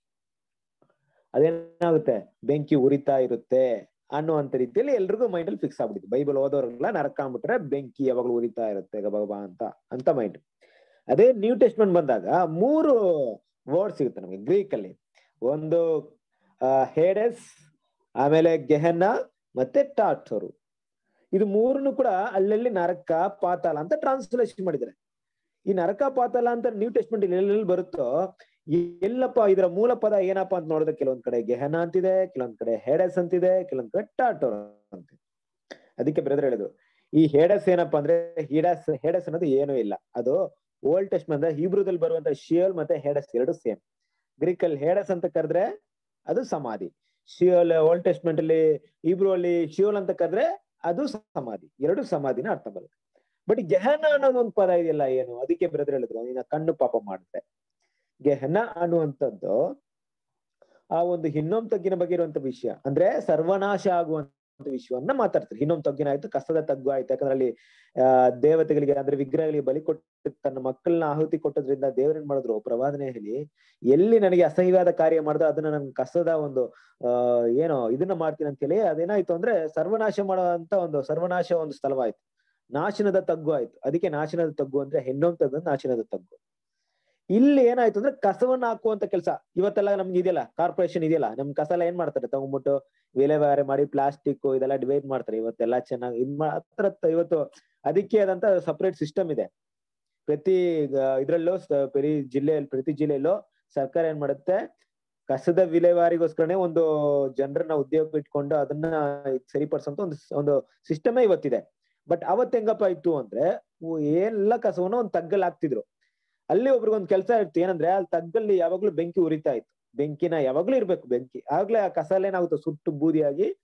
ಅದೇನಾಗುತ್ತೆ ಬೆಂಕಿ ಉರಿತಾ ಇರುತ್ತೆ ಅನ್ನುವಂತ ರೀತಿಯಲ್ಲಿ ಎಲ್ರಿಗೂ ಮೈಂಡ್ ಅಲ್ಲಿ ಫಿಕ್ಸ್ ಆಗ್ಬಿಟ್ಟಿದೆ ಬೈಬಲ್ ಓದೋರೆಲ್ಲ ನರಕ ಅಂದ್ಬಿಟ್ರೆ ಬೆಂಕಿ ಯಾವಾಗ್ಲೂ ಉರಿತಾ ಇರುತ್ತೆ ಗಬಗಬ ಅಂತ ಅಂತ ಮೈಂಡ್ ಅದೇ ನ್ಯೂ ಟೆಸ್ಟ್ಮೆಂಟ್ ಬಂದಾಗ ಮೂರು ವರ್ಡ್ ಸಿಗುತ್ತೆ ನಮಗೆ ಗ್ರೀಕ್ ಅಲ್ಲಿ ಒಂದು ಹೇಡೆಸ್ ಆಮೇಲೆ ಗೆಹನ್ನ ಮತ್ತೆ ಟಾಟೋರು ಇದು ಮೂರನ್ನು ಕೂಡ ಅಲ್ಲಲ್ಲಿ ನರಕ ಪಾತಾಳ ಅಂತ ಟ್ರಾನ್ಸ್ಲೇಷನ್ ಮಾಡಿದ್ದಾರೆ ಈ ನರಕ ಪಾತಾಳ ಅಂತ ನ್ಯೂ ಟೆಸ್ಟ್ಮೆಂಟ್ ಎಲ್ಲೆಲ್ಲಿ ಬರುತ್ತೋ ಎಲ್ಲಪ್ಪ ಇದರ ಮೂಲ ಪದ ಏನಪ್ಪಾ ಅಂತ ನೋಡಿದ್ರೆ ಕೆಲವೊಂದ್ ಕಡೆ ಗೆಹನ ಅಂತಿದೆ ಕೆಲವೊಂದ್ ಕಡೆ ಹೇಡಸ್ ಅಂತಿದೆ ಕೆಲವೊಂದ್ ಕಡೆ ಟಾಟೋರ್ ಅಂತಿದೆ ಅದಕ್ಕೆ ಬ್ರದರ್ ಹೇಳಿದ್ರು ಈ ಹೇಡಸ್ ಏನಪ್ಪಾ ಅಂದ್ರೆ ಹಿಡಸ್ ಹೇಡಸ್ ಅನ್ನೋದು ಏನೂ ಇಲ್ಲ ಅದು ಓಲ್ಡ್ ಟೆಸ್ಟ್ ಅಂದ್ರೆ ಹೀಬ್ರೂದಲ್ಲಿ ಬರುವಂತ ಶಿಯೋಲ್ ಮತ್ತೆ ಹೇಡಸ್ ಎರಡು ಸೇಮ್ ಗ್ರೀಕ್ ಅಲ್ಲಿ ಹೇಡಸ್ ಅಂತ ಕರೆದ್ರೆ ಅದು ಸಮಾಧಿ ಶಿಯೋಲ್ ಓಲ್ಡ್ ಟೆಸ್ಟ್ಮೆಂಟ್ ಅಲ್ಲಿ ಹೀಬ್ರೂ ಅಲ್ಲಿ ಶಿಯೋಲ್ ಅಂತ ಕರೆದ್ರೆ ಅದು ಸಮಾಧಿ ಎರಡು ಸಮಾಧಿನ ಅರ್ಥ ಬರುತ್ತೆ ಬಟ್ ಗೆಹನ ಅನ್ನೋದು ಒಂದು ಪದ ಇದೆಯಲ್ಲ ಏನು ಅದಕ್ಕೆ ಬ್ರದರ್ ಹೇಳಿದ್ರು ನಿನ್ನ ಕಣ್ಣು ಪಾಪ ಮಾಡುತ್ತೆ ಗೆಹನ ಅನ್ನುವಂಥದ್ದು ಆ ಒಂದು ಹಿನ್ನೊಮ್ ತಗ್ಗಿನ ಬಗ್ಗೆ ಇರುವಂತ ವಿಷಯ ಅಂದ್ರೆ ಸರ್ವನಾಶ ಆಗುವಂತ ವಿಷಯವನ್ನ ಮಾತಾಡ್ತಾರೆ ಹಿನ್ನೊಮ್ ತಗ್ಗಿನ ಆಯ್ತು ಕಸದ ತಗ್ಗು ಆಯ್ತು ಯಾಕಂದ್ರೆ ಅಲ್ಲಿ ಆ ದೇವತೆಗಳಿಗೆ ಅಂದ್ರೆ ವಿಗ್ರಹಗಳಿಗೆ ಬಲಿ ಕೊಟ್ಟು ತನ್ನ ಮಕ್ಕಳನ್ನ ಆಹುತಿ ಕೊಟ್ಟದ್ರಿಂದ ದೇವ್ರೇನ್ ಮಾಡಿದ್ರು ಪ್ರವಾದನೆ ಹೇಳಿ ಎಲ್ಲಿ ನನಗೆ ಅಸಹ್ಯವಾದ ಕಾರ್ಯ ಮಾಡಿದ್ರು ಅದನ್ನ ನನ್ ಕಸದ ಒಂದು ಆ ಏನೋ ಇದನ್ನ ಮಾಡ್ತೀನಿ ಅಂತ ಹೇಳಿ ಅದೇನಾಯ್ತು ಅಂದ್ರೆ ಸರ್ವನಾಶ ಮಾಡುವಂತ ಒಂದು ಸರ್ವನಾಶ ಒಂದು ಸ್ಥಳವಾಯ್ತು ನಾಶನದ ತಗ್ಗು ಆಯ್ತು ಅದಕ್ಕೆ ನಾಶನದ ತಗ್ಗು ಅಂದ್ರೆ ಹೆಣ್ಣೊಮ್ ತಗ್ಗು ನಾಶನದ ತಗ್ಗು ಇಲ್ಲಿ ಏನಾಯ್ತು ಅಂದ್ರೆ ಕಸವನ್ನ ಹಾಕುವಂತ ಕೆಲಸ ಇವತ್ತೆಲ್ಲ ನಮ್ಗೆ ಇದೆಯಲ್ಲ ಕಾರ್ಪೊರೇಷನ್ ಇದೆಯಲ್ಲ ನಮ್ ಕಸ ಎಲ್ಲ ಏನ್ ಮಾಡ್ತಾರೆ ತಗೊಂಡ್ಬಿಟ್ಟು ವಿಲೇವಾರಿ ಮಾಡಿ ಪ್ಲಾಸ್ಟಿಕ್ ಇದೆಲ್ಲ ಡಿವೈಡ್ ಮಾಡ್ತಾರೆ ಇವತ್ತೆಲ್ಲ ಚೆನ್ನಾಗಿ ಇದ್ ಮಾತ್ರ ಇವತ್ತು ಅದಕ್ಕೆ ಆದಂತ ಸಪರೇಟ್ ಸಿಸ್ಟಮ್ ಇದೆ ಪ್ರತಿ ಇದ್ರಲ್ಲೂ ಪ್ರತಿ ಜಿಲ್ಲೆಯಲ್ಲಿ ಪ್ರತಿ ಜಿಲ್ಲೆಯಲ್ಲೂ ಸರ್ಕಾರ ಏನ್ ಮಾಡುತ್ತೆ ಕಸದ ವಿಲೇವಾರಿಗೋಸ್ಕರನೇ ಒಂದು ಜನರನ್ನ ಉದ್ಯೋಗ ಇಟ್ಕೊಂಡು ಅದನ್ನ ಸರಿಪಡಿಸಂತ ಒಂದು ಒಂದು ಸಿಸ್ಟಮೇ ಇವತ್ತಿದೆ ಬಟ್ ಅವತ್ ಹೆಂಗಪ್ಪ ಇತ್ತು ಅಂದ್ರೆ ಎಲ್ಲ ಕಸವನ್ನ ಒಂದ್ ತಗ್ಗಲ್ ಹಾಕ್ತಿದ್ರು ಅಲ್ಲಿ ಒಬ್ರಿಗೊಂದ್ ಕೆಲಸ ಇರ್ತು ಏನಂದ್ರೆ ಅಲ್ಲಿ ತಗ್ಗಲ್ಲಿ ಯಾವಾಗ್ಲೂ ಬೆಂಕಿ ಉರಿತಾ ಇತ್ತು ಬೆಂಕಿನ ಯಾವಾಗ್ಲೂ ಇರ್ಬೇಕು ಬೆಂಕಿ ಆಗ್ಲೇ ಆ ಕಸಲ್ ಏನಾಗುತ್ತೆ ಸುಟ್ಟು ಬೂದಿಯಾಗಿ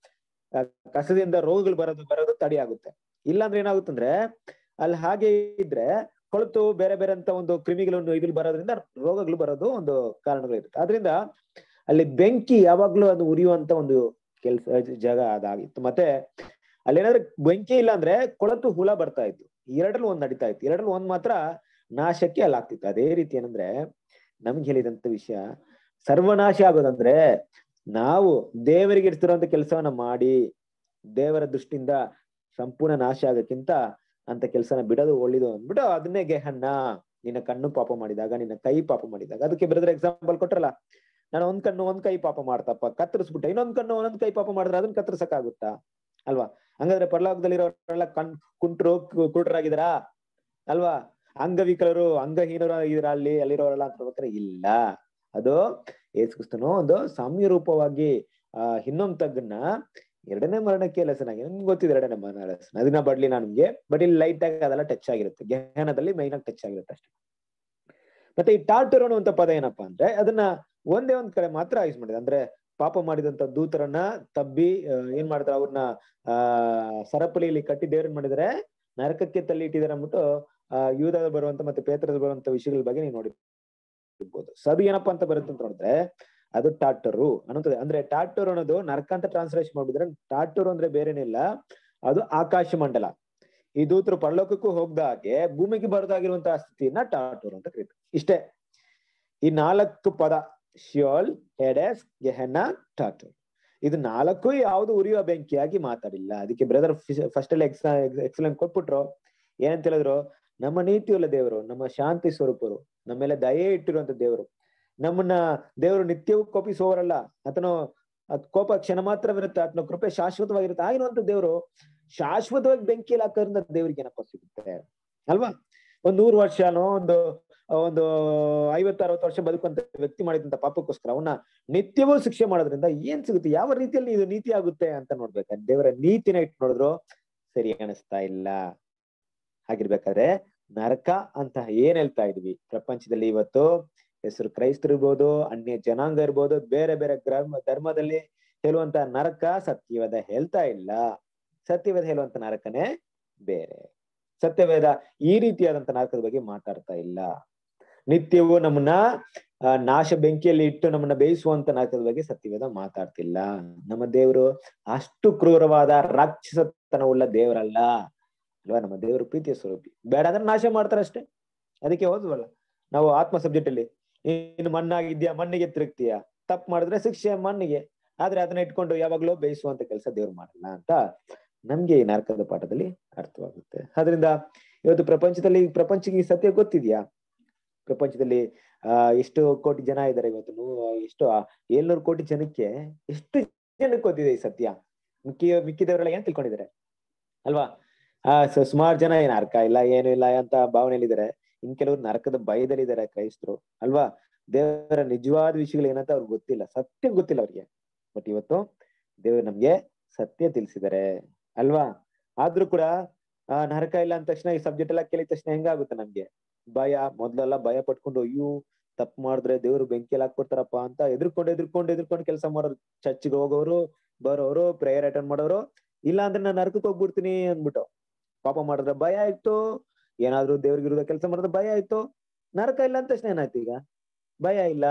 ಆ, ಕಸದಿಂದ ರೋಗಗಳು ಬರೋದು ಬರೋದು ತಡೆ ಆಗುತ್ತೆ ಇಲ್ಲಾಂದ್ರೆ ಏನಾಗುತ್ತಂದ್ರೆ ಅಲ್ಲಿ ಹಾಗೆ ಇದ್ರೆ ಕೊಳತು ಬೇರೆ ಬೇರೆ ಅಂತ ಒಂದು ಕ್ರಿಮಿಗಳನ್ನು ಇದ್ರಲ್ಲಿ ಬರೋದ್ರಿಂದ ರೋಗಗಳು ಬರೋದು ಒಂದು ಕಾರಣಗಳಿರುತ್ತೆ ಆದ್ರಿಂದ ಅಲ್ಲಿ ಬೆಂಕಿ ಯಾವಾಗ್ಲೂ ಅದು ಉರಿಯುವಂತ ಒಂದು ಕೆಲ್ಸ ಜಾಗ ಅದಾಗಿತ್ತು ಮತ್ತೆ ಅಲ್ಲೇನಾದ್ರೆ ಬೆಂಕಿ ಇಲ್ಲ ಅಂದ್ರೆ ಕೊಳತು ಹುಳ ಬರ್ತಾ ಇತ್ತು ಎರಡರಲ್ಲಿ ಒಂದ್ ನಡೀತಾ ಇತ್ತು ಎರಡರಲ್ಲಿ ಒಂದ್ ಮಾತ್ರ ನಾಶಕ್ಕೆ ಅಲ್ಲಿ ಆಗ್ತಿತ್ತು ಅದೇ ರೀತಿ ಏನಂದ್ರೆ ನಮ್ಗೆ ಹೇಳಿದಂತ ವಿಷಯ ಸರ್ವನಾಶ ಆಗೋದಂದ್ರೆ ನಾವು ದೇವರಿಗೆ ಇಡ್ತಿರೋಂತ ಕೆಲಸವನ್ನ ಮಾಡಿ ದೇವರ ದೃಷ್ಟಿಯಿಂದ ಸಂಪೂರ್ಣ ನಾಶ ಆಗಕ್ಕಿಂತ ಅಂತ ಕೆಲಸನ ಬಿಡೋದು ಒಳ್ಳೇದು ಅಂದ್ಬಿಟ್ಟು ಅದನ್ನೇ ಗೆಹನ್ನ ನಿನ್ನ ಕಣ್ಣು ಪಾಪ ಮಾಡಿದಾಗ ನಿನ್ನ ಕೈ ಪಾಪ ಮಾಡಿದಾಗ ಅದಕ್ಕೆ ಬರೆದ್ರೆ ಎಕ್ಸಾಂಪಲ್ ಕೊಟ್ರಲ್ಲ ನಾನು ಒಂದ್ ಕಣ್ಣು ಒಂದ್ ಕೈ ಪಾಪ ಮಾಡ್ತಪ್ಪ ಕತ್ತರಿಸ್ಬಿಟ್ಟೆ ಇನ್ನೊಂದ್ ಕಣ್ಣು ಒಂದೊಂದ್ ಕೈ ಪಾಪ ಮಾಡಿದ್ರೆ ಅದನ್ನ ಕತ್ತರಿಸಕ್ಕಾಗುತ್ತಾ ಅಲ್ವಾ ಹಂಗಾದ್ರೆ ಪರಲೋಕದಲ್ಲಿರೋರೆಲ್ಲ ಕಣ್ ಕುಂಟ್ರು ಕು- ಕುರುಡರಾಗಿದಾರಾ ಅಲ್ವಾ ಅಂಗವಿಕಲರು ಅಂಗಹೀನರು ಇದ್ರ ಅಲ್ಲಿ ಅಲ್ಲಿರೋರೆಲ್ಲ ಅಂತ ಹೇಳ್ಬೇಕಾದ್ರೆ ಇಲ್ಲ ಅದು ಯೇಸು ಕ್ರಿಸ್ತನು ಒಂದು ಸಾಮ್ಯ ರೂಪವಾಗಿ ಆ ಇನ್ನೊಂದ್ ತಗ್ಗನ್ನ ಎರಡನೇ ಮರಣಕ್ಕೆ ಲೆಸನ್ ಆಗಿ ನಿಮ್ಗೆ ಗೊತ್ತಿದೆ ಎರಡನೇ ಮರಣ ಲೆಸನ್ ಅದನ್ನ ಬಡ್ಲಿ ನಾನು ನಿಮ್ಗೆ ಬಟ್ ಇಲ್ಲಿ ಲೈಟ್ ಆಗಿ ಅದೆಲ್ಲ ಟಚ್ ಆಗಿರುತ್ತೆ ಜ್ಞಾನದಲ್ಲಿ ಮೈನ್ ಆಗಿ ಟಚ್ ಆಗಿರುತ್ತೆ ಅಷ್ಟೇ ಮತ್ತೆ ಈ ಟಾಟರ್ ಅನ್ನುವಂತ ಪದ ಏನಪ್ಪಾ ಅಂದ್ರೆ ಅದನ್ನ ಒಂದೇ ಒಂದ್ ಕಡೆ ಮಾತ್ರ ಯೂಸ್ ಮಾಡಿದೆ ಅಂದ್ರೆ ಪಾಪ ಮಾಡಿದಂತ ದೂತರನ್ನ ತಬ್ಬಿ ಆ, ಏನ್ ಮಾಡ್ತಾರೆ ಅವ್ರನ್ನ ಆ ಸರಪಳಿಯಲ್ಲಿ ಕಟ್ಟಿ ದೇವ್ರನ್ ಮಾಡಿದರೆ ನರಕಕ್ಕೆ ತಳ್ಳಿ ಇಟ್ಟಿದ್ದಾರೆ ಅಂದ್ಬಿಟ್ಟು ಆ ಯೂದದ ಬರುವಂತ ಮತ್ತೆ ಪೇತ್ರದ ಬರುವಂತ ವಿಷಯಗಳ ಬಗ್ಗೆ ನೀವು ನೋಡಿ ಇರ್ಬೋದು ಸೊ ಅದು ಏನಪ್ಪಾ ಅಂತ ಬರುತ್ತೆ ಅಂತ ನೋಡಿದ್ರೆ ಅದು ಟಾಟರು ಅನ್ನುತ್ತದೆ ಅಂದ್ರೆ ಟಾಟರ್ ಅನ್ನೋದು ನರಕ ಅಂತ ಟ್ರಾನ್ಸ್ಲೇಷನ್ ಮಾಡಿದ್ರೆ ಟಾಟರ್ ಅಂದ್ರೆ ಬೇರೆನಿಲ್ಲ ಅದು ಆಕಾಶ ಮಂಡಲ ಈ ದೂತರು ಪರಲೋಕಕ್ಕೂ ಹೋಗ್ದಾಗೆ ಭೂಮಿಗೆ ಬರದಾಗಿರುವಂತಹ ಸ್ಥಿತಿಯನ್ನ ಟಾಟೂರ್ ಅಂತ ಕರೀತಾರೆ ಇಷ್ಟೇ ಈ ನಾಲ್ಕು ಪದ ಶಿಯೋಲ್ ಹೆಡೆಸ್ ಗೆಹನ್ನ ಟಾಟೂರ್ ಇದು ನಾಲ್ಕು ಯಾವ್ದು ಉರಿಯುವ ಬೆಂಕಿಯಾಗಿ ಮಾತಾಡಿಲ್ಲ ಅದಕ್ಕೆ ಬ್ರದರ್ ಫಸ್ಟ್ ಅಲ್ಲಿ ಎಕ್ಸ್ ಎಕ್ಸಲೆಂಟ್ ಕೊಟ್ಬಿಟ್ರು ಏನಂತ ಹೇಳಿದ್ರು ನಮ್ಮ ನೀತಿಯುಳ್ಳ ದೇವರು ನಮ್ಮ ಶಾಂತಿ ಸ್ವರೂಪರು ನಮ್ಮೆಲ್ಲ ದಯೆ ಇಟ್ಟಿರುವಂತ ದೇವರು ನಮ್ಮನ್ನ ದೇವರು ನಿತ್ಯವೂ ಕೋಪಿಸುವವರಲ್ಲ ಆತನು ಅದ್ ಕೋಪ ಕ್ಷಣ ಮಾತ್ರವಿರುತ್ತೆ ಆತನ ಕೃಪೆ ಶಾಶ್ವತವಾಗಿರುತ್ತೆ ಆಗಿರುವಂತ ದೇವರು ಶಾಶ್ವತವಾಗಿ ಬೆಂಕಿಯಲ್ಲಿ ಹಾಕೋದ್ರಿಂದ ದೇವರಿಗೆ ಏನಪ್ಪ ಸಿಗುತ್ತೆ ಅಲ್ವಾ ಒಂದ್ ನೂರು ವರ್ಷನೋ ಒಂದು ಒಂದು ಐವತ್ತು ಅರವತ್ತು ವರ್ಷ ಬದುಕುವಂತ ವ್ಯಕ್ತಿ ಮಾಡಿದಂತ ಪಾಪಕ್ಕೋಸ್ಕರ ಅವನ್ನ ನಿತ್ಯವೂ ಶಿಕ್ಷೆ ಮಾಡೋದ್ರಿಂದ ಏನ್ ಸಿಗುತ್ತೆ ಯಾವ ರೀತಿಯಲ್ಲಿ ಇದು ನೀತಿ ಆಗುತ್ತೆ ಅಂತ ನೋಡ್ಬೇಕು ದೇವರ ನೀತಿನ ಇಟ್ಟು ನೋಡಿದ್ರು ಸರಿ ಅನಿಸ್ತಾ ಇಲ್ಲ ಹಾಗಿರ್ಬೇಕಾದ್ರೆ ನರಕ ಅಂತ ಏನ್ ಹೇಳ್ತಾ ಇದೀವಿ ಪ್ರಪಂಚದಲ್ಲಿ ಇವತ್ತು ಹೆಸರು ಕ್ರೈಸ್ತರು ಇರ್ಬೋದು ಅನ್ಯ ಜನಾಂಗ ಇರ್ಬೋದು ಬೇರೆ ಬೇರೆ ಗ್ರಮ ಧರ್ಮದಲ್ಲಿ ಹೇಳುವಂತ ನರಕ ಸತ್ಯವೇದ ಹೇಳ್ತಾ ಇಲ್ಲ ಸತ್ಯವೇದ ಹೇಳುವಂತ ನರಕನೇ ಬೇರೆ ಸತ್ಯವೇದ ಈ ರೀತಿಯಾದಂತ ನರಕದ ಬಗ್ಗೆ ಮಾತಾಡ್ತಾ ಇಲ್ಲ ನಿತ್ಯವೂ ನಮ್ಮನ್ನ ಆ, ನಾಶ ಬೆಂಕಿಯಲ್ಲಿ ಇಟ್ಟು ನಮ್ಮನ್ನ ಬೇಯಿಸುವಂತ ನರಕದ ಬಗ್ಗೆ ಸತ್ಯವೇದ ಮಾತಾಡ್ತಿಲ್ಲ ನಮ್ಮ ದೇವರು ಅಷ್ಟು ಕ್ರೂರವಾದ ರಾಕ್ಷಸತನವುಳ್ಳ ದೇವರಲ್ಲ ಅಲ್ವಾ ನಮ್ಮ ದೇವರು ಪ್ರೀತಿಯ ಸ್ವರೂಪಿ ಬೇಡ ಅಂದ್ರೆ ನಾಶ ಮಾಡ್ತಾರೆ ಅಷ್ಟೇ ಅದಕ್ಕೆ ಓದುವಲ್ಲ ನಾವು ಆತ್ಮ ಸಬ್ಜೆಕ್ಟ್ ಅಲ್ಲಿ ನೀನು ಮಣ್ಣಾಗಿದ್ಯಾ ಮಣ್ಣಿಗೆ ತಿರುಗ್ತೀಯಾ ತಪ್ಪು ಮಾಡಿದ್ರೆ ಶಿಕ್ಷೆ ಮಣ್ಣಿಗೆ ಆದ್ರೆ ಅದನ್ನ ಇಟ್ಕೊಂಡು ಯಾವಾಗ್ಲೂ ಬೇಯಿಸುವಂತ ಕೆಲಸ ದೇವ್ರು ಮಾಡಲ್ಲ ಅಂತ ನಮ್ಗೆ ಈ ನರಕದ ಪಾಠದಲ್ಲಿ ಅರ್ಥವಾಗುತ್ತೆ ಅದರಿಂದ ಇವತ್ತು ಪ್ರಪಂಚದಲ್ಲಿ ಪ್ರಪಂಚಕ್ಕೆ ಈ ಸತ್ಯ ಗೊತ್ತಿದ್ಯಾ ಪ್ರಪಂಚದಲ್ಲಿ ಆ ಎಷ್ಟು ಕೋಟಿ ಜನ ಇದ್ದಾರೆ ಇವತ್ತು ನೂ- ಎಷ್ಟು ಆ ಏಳ್ನೂರು ಕೋಟಿ ಜನಕ್ಕೆ ಎಷ್ಟು ಜನಕ್ಕೆ ಗೊತ್ತಿದೆ ಈ ಸತ್ಯ ಮಿಕ್ಕಿ ಮಿಕ್ಕಿದವರೆಲ್ಲ ಏನ್ ತಿಳ್ಕೊಂಡಿದ್ದಾರೆ ಅಲ್ವಾ ಆ ಸ- ಸುಮಾರು ಜನ ಏನ್ ನರಕ ಇಲ್ಲ ಏನು ಇಲ್ಲ ಅಂತ ಭಾವನೆಯಲ್ಲಿದ್ದಾರೆ ಇನ್ ಕೆಲವರು ನರಕದ ಭಯದಲ್ಲಿದ್ದಾರೆ ಕ್ರೈಸ್ತರು ಅಲ್ವಾ ದೇವರ ನಿಜವಾದ ವಿಷಯಗಳು ಏನಂತ ಅವ್ರಿಗೆ ಗೊತ್ತಿಲ್ಲ ಸತ್ಯ ಗೊತ್ತಿಲ್ಲ ಅವ್ರಿಗೆ ಬಟ್ ಇವತ್ತು ದೇವರು ನಮ್ಗೆ ಸತ್ಯ ತಿಳಿಸಿದ್ದಾರೆ ಅಲ್ವಾ ಆದ್ರೂ ಕೂಡ ಆ ನರಕ ಇಲ್ಲ ಅಂದ ತಕ್ಷಣ ಈ ಸಬ್ಜೆಕ್ಟ್ ಎಲ್ಲ ಕೇಳಿದ ತಕ್ಷಣ ಹೆಂಗಾಗುತ್ತೆ ನಮ್ಗೆ ಭಯ ಮೊದ್ಲೆಲ್ಲ ಭಯ ಪಟ್ಕೊಂಡು ಅಯ್ಯೋ ತಪ್ಪು ಮಾಡಿದ್ರೆ ದೇವ್ರು ಬೆಂಕಿಯಲ್ಲಿ ಹಾಕ್ಬಿಡ್ತಾರಪ್ಪ ಅಂತ ಎದ್ರುಕೊಂಡು ಎದ್ರುಕೊಂಡು ಎದ್ರುಕೊಂಡು ಕೆಲಸ ಮಾಡೋರು ಚರ್ಚ್ಗೆ ಹೋಗೋರು ಬರೋರು ಪ್ರೇಯರ್ ಅಟೆಂಡ್ ಮಾಡೋರು ಇಲ್ಲ ಅಂದ್ರೆ ನಾನು ನರಕಕ್ಕೆ ಹೋಗ್ಬಿಡ್ತೀನಿ ಅಂದ್ಬಿಟ್ಟು ಪಾಪ ಮಾಡಿದ್ರೆ ಭಯ ಆಯ್ತು ಏನಾದ್ರು ದೇವ್ರಿಗೆ ವಿರುದ್ಧ ಕೆಲಸ ಮಾಡಿದ್ರೆ ಭಯ ಆಯ್ತು ನರಕ ಇಲ್ಲ ಅಂತ ತಕ್ಷಣ ಏನಾಯ್ತು ಈಗ ಭಯ ಇಲ್ಲ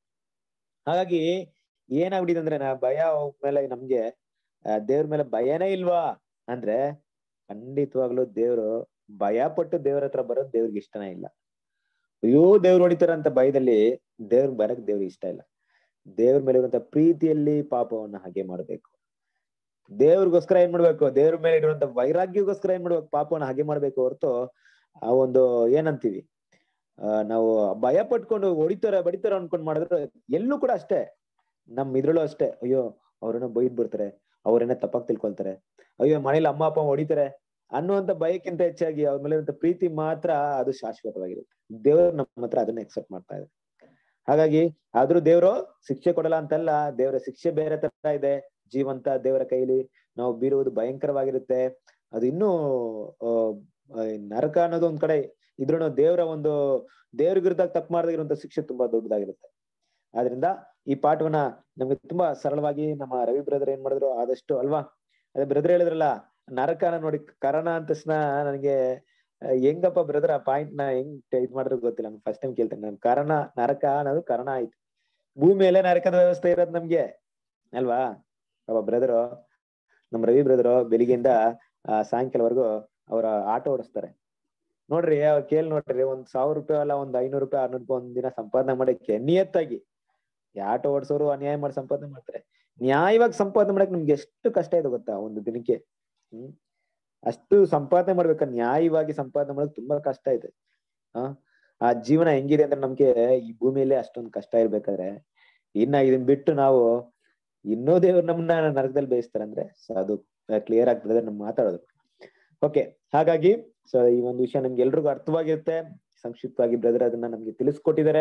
ಹಾಗಾಗಿ ಏನಾಗ್ಬಿಟ್ಟಿದೆ ಅಂದ್ರೆ ನಾ ಭಯ ಮೇಲೆ ನಮ್ಗೆ ಆ, ದೇವ್ರ ಮೇಲೆ ಭಯನೇ ಇಲ್ವಾ ಅಂದ್ರೆ ಖಂಡಿತವಾಗ್ಲೂ ದೇವ್ರು ಭಯ ಪಟ್ಟು ದೇವ್ರ ಹತ್ರ ಬರೋದು ದೇವ್ರಿಗೆ ಇಷ್ಟನೇ ಇಲ್ಲ ಅಯ್ಯೋ ದೇವ್ರು ಹೊಡಿತಾರಂತ ಭಯದಲ್ಲಿ ದೇವ್ರ ಬರಕ್ ದೇವ್ರಿಗೆ ಇಷ್ಟ ಇಲ್ಲ ದೇವ್ರ ಮೇಲೆ ಇರುವಂತ ಪ್ರೀತಿಯಲ್ಲಿ ಪಾಪವನ್ನ ಹಾಗೆ ಮಾಡ್ಬೇಕು ದೇವ್ರಿಗೋಸ್ಕರ ಏನ್ ಮಾಡ್ಬೇಕು ದೇವ್ರ ಮೇಲೆ ಇರುವಂತ ವೈರಾಗ್ಯಗೋಸ್ಕರ ಏನ್ ಮಾಡ್ಬೇಕು ಪಾಪವನ್ನ ಹಾಗೆ ಮಾಡ್ಬೇಕು ಹೊರತು ಆ ಒಂದು ಏನಂತೀವಿ ಆ ನಾವು ಭಯ ಪಟ್ಕೊಂಡು ಹೊಡಿತಾರ ಬಡಿತಾರ ಅನ್ಕೊಂಡ್ ಮಾಡಿದ್ರೆ ಎಲ್ಲೂ ಕೂಡ ಅಷ್ಟೇ ನಮ್ ಇದ್ರಲ್ಲೂ ಅಷ್ಟೇ ಅಯ್ಯೋ ಅವ್ರನ್ನ ಬೈದ್ ಬಿಡ್ತಾರೆ ಅವ್ರೇನ ತಪ್ಪಾಗಿ ತಿಳ್ಕೊಳ್ತಾರೆ ಅಯ್ಯೋ ಮನೇಲಿ ಅಮ್ಮ ಅಪ್ಪ ಹೊಡಿತಾರೆ ಅನ್ನುವಂತ ಭಯಕ್ಕಿಂತ ಹೆಚ್ಚಾಗಿ ಅವ್ರ ಮೇಲೆ ಇರುವಂತ ಪ್ರೀತಿ ಮಾತ್ರ ಅದು ಶಾಶ್ವತವಾಗಿರುತ್ತೆ ದೇವ್ರು ನಮ್ಮ ಹತ್ರ ಅದನ್ನ ಎಕ್ಸೆಪ್ಟ್ ಮಾಡ್ತಾ ಇದೆ ಹಾಗಾಗಿ ಆದ್ರೂ ದೇವ್ರು ಶಿಕ್ಷೆ ಕೊಡಲ್ಲ ಅಂತಲ್ಲ ದೇವರ ಶಿಕ್ಷೆ ಬೇರೆ ತರ ಇದೆ ಜೀವಂತ ದೇವರ ಕೈಲಿ ನಾವು ಬೀರುವುದು ಭಯಂಕರವಾಗಿರುತ್ತೆ ಅದು ಇನ್ನೂ ಆ, ಆ, ನರಕ ಅನ್ನೋದು ಒಂದ್ ಕಡೆ ಇದ್ರೂ ದೇವರ ಒಂದು ದೇವ್ರ ವಿರುದ್ಧ ತಪ್ಪು ಮಾಡದಿರುವಂತ ಶಿಕ್ಷೆ ತುಂಬಾ ದೊಡ್ಡದಾಗಿರುತ್ತೆ ಆದ್ರಿಂದ ಈ ಪಾಠವನ್ನ ನಮ್ಗೆ ತುಂಬಾ ಸರಳವಾಗಿ ನಮ್ಮ ರವಿ ಬ್ರದರ್ ಏನ್ ಮಾಡಿದ್ರು ಆದಷ್ಟು ಅಲ್ವಾ ಅದೇ ಬ್ರದರ್ ಹೇಳಿದ್ರಲ್ಲ ನರಕನ ನೋಡಿ ಕರಣ ಅಂದ ತಕ್ಷಣ ನನಗೆ ಆ, ಹೆಂಗಪ್ಪ ಬ್ರದರ್ ಆ ಪಾಯಿಂಟ್ ನ ಹೆಂಗ್ ಇದ್ ಮಾಡಿದ್ರು ಗೊತ್ತಿಲ್ಲ ನಾನು ಫಸ್ಟ್ ಟೈಮ್ ಕೇಳ್ತೇನೆ ನಾನು ಕರಣ ನರಕ ಅನ್ನೋದು ಕರಣ ಆಯ್ತು ಭೂಮಿ ಮೇಲೆ ನರಕದ ವ್ಯವಸ್ಥೆ ಇರೋದು ನಮ್ಗೆ ಅಲ್ವಾ ಅವ ಬ್ರದರು ನಮ್ ರವಿ ಬ್ರದರು ಬೆಳಿಗ್ಗೆಯಿಂದ ಆ, ಸಾಯಂಕಾಲವರೆಗೂ ಅವರ ಆಟೋ ಓಡಿಸ್ತಾರೆ ನೋಡ್ರಿ ಅವ್ರು ಕೇಳಿ ನೋಡ್ರಿ ಒಂದ್ ಸಾವಿರ ರೂಪಾಯಿ ಅಲ್ಲ ಒಂದ್ ಐನೂರು ರೂಪಾಯಿ ಆರ್ನೂರು ರೂಪಾಯಿ ಒಂದ್ ದಿನ ಸಂಪಾದನೆ ಮಾಡಕ್ಕೆ ನಿಯತ್ತಾಗಿ ಈ ಆಟೋ ಓಡಿಸೋರು ಅನ್ಯಾಯ ಮಾಡಿ ಸಂಪಾದನೆ ಮಾಡ್ತಾರೆ ನ್ಯಾಯವಾಗಿ ಸಂಪಾದನೆ ಮಾಡಕ್ ನಿಮ್ಗೆ ಎಷ್ಟು ಕಷ್ಟ ಇದೆ ಗೊತ್ತಾ ಒಂದು ದಿನಕ್ಕೆ ಹ್ಮ್ ಅಷ್ಟು ಸಂಪಾದನೆ ಮಾಡ್ಬೇಕ ನ್ಯಾಯವಾಗಿ ಸಂಪಾದನೆ ಮಾಡಕ್ ತುಂಬಾ ಕಷ್ಟ ಇದೆ ಆ ಆ ಜೀವನ ಹೆಂಗಿದೆ ಅಂದ್ರೆ ನಮ್ಗೆ ಈ ಭೂಮಿಯಲ್ಲೇ ಅಷ್ಟೊಂದು ಕಷ್ಟ ಇರ್ಬೇಕಾದ್ರೆ ಇನ್ನ ಇದನ್ ಬಿಟ್ಟು ನಾವು ಇನ್ನೂ ದೇವ್ರು ನಮ್ಮನ್ನ ನರಕದಲ್ಲಿ ಬೇಯಿಸ್ತಾರೆ ಅಂದ್ರೆ ಸೊ ಅದು ಕ್ಲಿಯರ್ ಆಗ್ತದೆ ನಮ್ ಮಾತಾಡೋದು ಓಕೆ ಹಾಗಾಗಿ ಸೊ ಈ ಒಂದು ವಿಷಯ ನಮ್ಗೆ ಎಲ್ರಿಗೂ ಅರ್ಥವಾಗಿರುತ್ತೆ ಸಂಕ್ಷಿಪ್ತವಾಗಿ ಬ್ರದರ್ ಅದನ್ನ ನಮ್ಗೆ ತಿಳಿಸ್ಕೊಟ್ಟಿದ್ದಾರೆ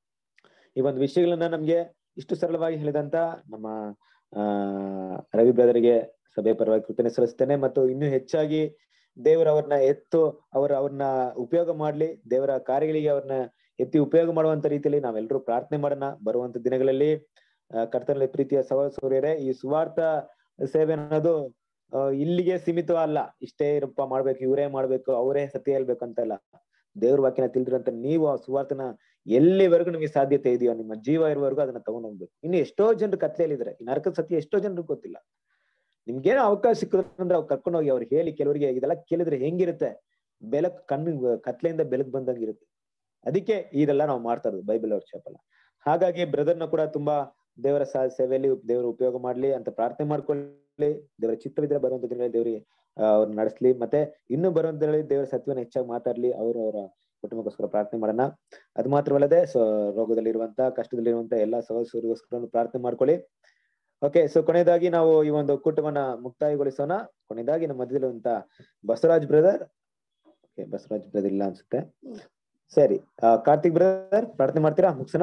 ಈ ಒಂದು ವಿಷಯಗಳನ್ನ ನಮ್ಗೆ ಇಷ್ಟು ಸರಳವಾಗಿ ಹೇಳಿದಂತ ನಮ್ಮ ಆ ರವಿ ಬ್ರದರ್ಗೆ ಸಭೆ ಪರವಾಗಿ ಕೃತಜ್ಞತೆ ಸಲ್ಲಿಸ್ತೇನೆ ಮತ್ತು ಇನ್ನೂ ಹೆಚ್ಚಾಗಿ ದೇವರು ಅವ್ರನ್ನ ಎತ್ತು ಅವ್ರ ಅವ್ರನ್ನ ಉಪಯೋಗ ಮಾಡ್ಲಿ ದೇವರ ಕಾರ್ಯಗಳಿಗೆ ಅವ್ರನ್ನ ಎತ್ತಿ ಉಪಯೋಗ ಮಾಡುವಂತ ರೀತಿಯಲ್ಲಿ ನಾವೆಲ್ಲರೂ ಪ್ರಾರ್ಥನೆ ಮಾಡೋಣ ಬರುವಂತ ದಿನಗಳಲ್ಲಿ ಆ, ಕರ್ತನಲ್ಲಿ ಪ್ರೀತಿಯ ಸಹೋದರ ಸಹೋದರಿಯರೇ ಈ ಸುವಾರ್ಥ ಸೇವೆ ಅನ್ನೋದು ಆ, ಇಲ್ಲಿಗೆ ಸೀಮಿತ ಅಲ್ಲ ಇಷ್ಟೇ ಇರಪ್ಪ ಮಾಡ್ಬೇಕು ಇವರೇ ಮಾಡ್ಬೇಕು ಅವರೇ ಸತ್ಯ ಹೇಳ್ಬೇಕು ಅಂತ ಅಲ್ಲ ದೇವ್ರ ವಾಕ್ಯನ ತಿಳಿದ್ರಂತ ನೀವು ಆ ಸುವಾರ್ತನ ಎಲ್ಲಿವರೆಗೂ ನಿಮಗೆ ಸಾಧ್ಯತೆ ಇದೆಯೋ ನಿಮ್ಮ ಜೀವ ಇರುವವರೆಗೂ ಅದನ್ನ ತಗೊಂಡ್ ಹೋಗ್ಬೇಕು ಇನ್ನು ಎಷ್ಟೋ ಜನರು ಕತ್ಲೆಯಲ್ಲಿದ್ದಾರೆ ಈ ನರಕದ ಸತ್ಯ ಎಷ್ಟೋ ಜನರಿಗೆ ಗೊತ್ತಿಲ್ಲ ನಿಮ್ಗೇನೋ ಅವಕಾಶ ಸಿಕ್ಕಿದ್ರೆ ಅವ್ರು ಕರ್ಕೊಂಡು ಹೋಗಿ ಅವ್ರು ಹೇಳಿ ಕೆಲವರಿಗೆ ಇದೆಲ್ಲ ಕೇಳಿದ್ರೆ ಹೆಂಗಿರುತ್ತೆ ಬೆಳಕ್ ಕಣ್ಣು ಕತ್ಲೆಯಿಂದ ಬೆಳಕ್ ಬಂದಂಗಿರುತ್ತೆ ಅದಕ್ಕೆ ಇದೆಲ್ಲ ನಾವು ಮಾಡ್ತಾ ಇರೋದು ಬೈಬಲ್ ವರ್ಕ್ಶಾಪ್ ಅಲ್ಲ ಹಾಗಾಗಿ ಬ್ರದರ್ನ ಕೂಡ ತುಂಬಾ ದೇವರ ಸಾ- ಸೇವೆಯಲ್ಲಿ ದೇವರು ಉಪಯೋಗ ಮಾಡ್ಲಿ ಅಂತ ಪ್ರಾರ್ಥನೆ ಮಾಡ್ಕೊಳ್ಳಿ ದೇವರ ಚಿತ್ತವಿದ್ರೆ ಬರುವಂತ ದಿನಗಳಲ್ಲಿ ದೇವರಿಗೆ ಅವ್ರು ನಡೆಸ್ಲಿ ಮತ್ತೆ ಇನ್ನು ಬರುವಂತ ದಿನಗಳಲ್ಲಿ ದೇವರ ಸತ್ಯವನ್ನ ಹೆಚ್ಚಾಗಿ ಮಾತಾಡ್ಲಿ ಅವರು ಅವರ ಕುಟುಂಬಕ್ಕೋಸ್ಕರ ಪ್ರಾರ್ಥನೆ ಮಾಡೋಣ ಅದು ಮಾತ್ರವಲ್ಲದೆ ಸೊ ರೋಗದಲ್ಲಿರುವಂತ ಕಷ್ಟದಲ್ಲಿರುವಂತ ಎಲ್ಲಾ ಸಹೋದರಿಗೋಸ್ಕರ ಪ್ರಾರ್ಥನೆ ಮಾಡ್ಕೊಳ್ಳಿ ಓಕೆ ಸೊ ಕೊನೆಯದಾಗಿ ನಾವು ಈ ಒಂದು ಕೂಟವನ್ನ ಮುಕ್ತಾಯಗೊಳಿಸೋಣ ಕೊನೆಯದಾಗಿ ನಮ್ಮ ಮಧ್ಯದಲ್ಲಿರುವಂತ Basavaraj brother okay Basavaraj brother ಇಲ್ಲ ಅನ್ಸುತ್ತೆ ಸರಿ ಆ, ಕಾರ್ತಿಕ್ ಬ್ರದರ್ ಪ್ರಾರ್ಥನೆ ಮಾಡ್ತೀರಾ ಮುಗ್ಸೋಣ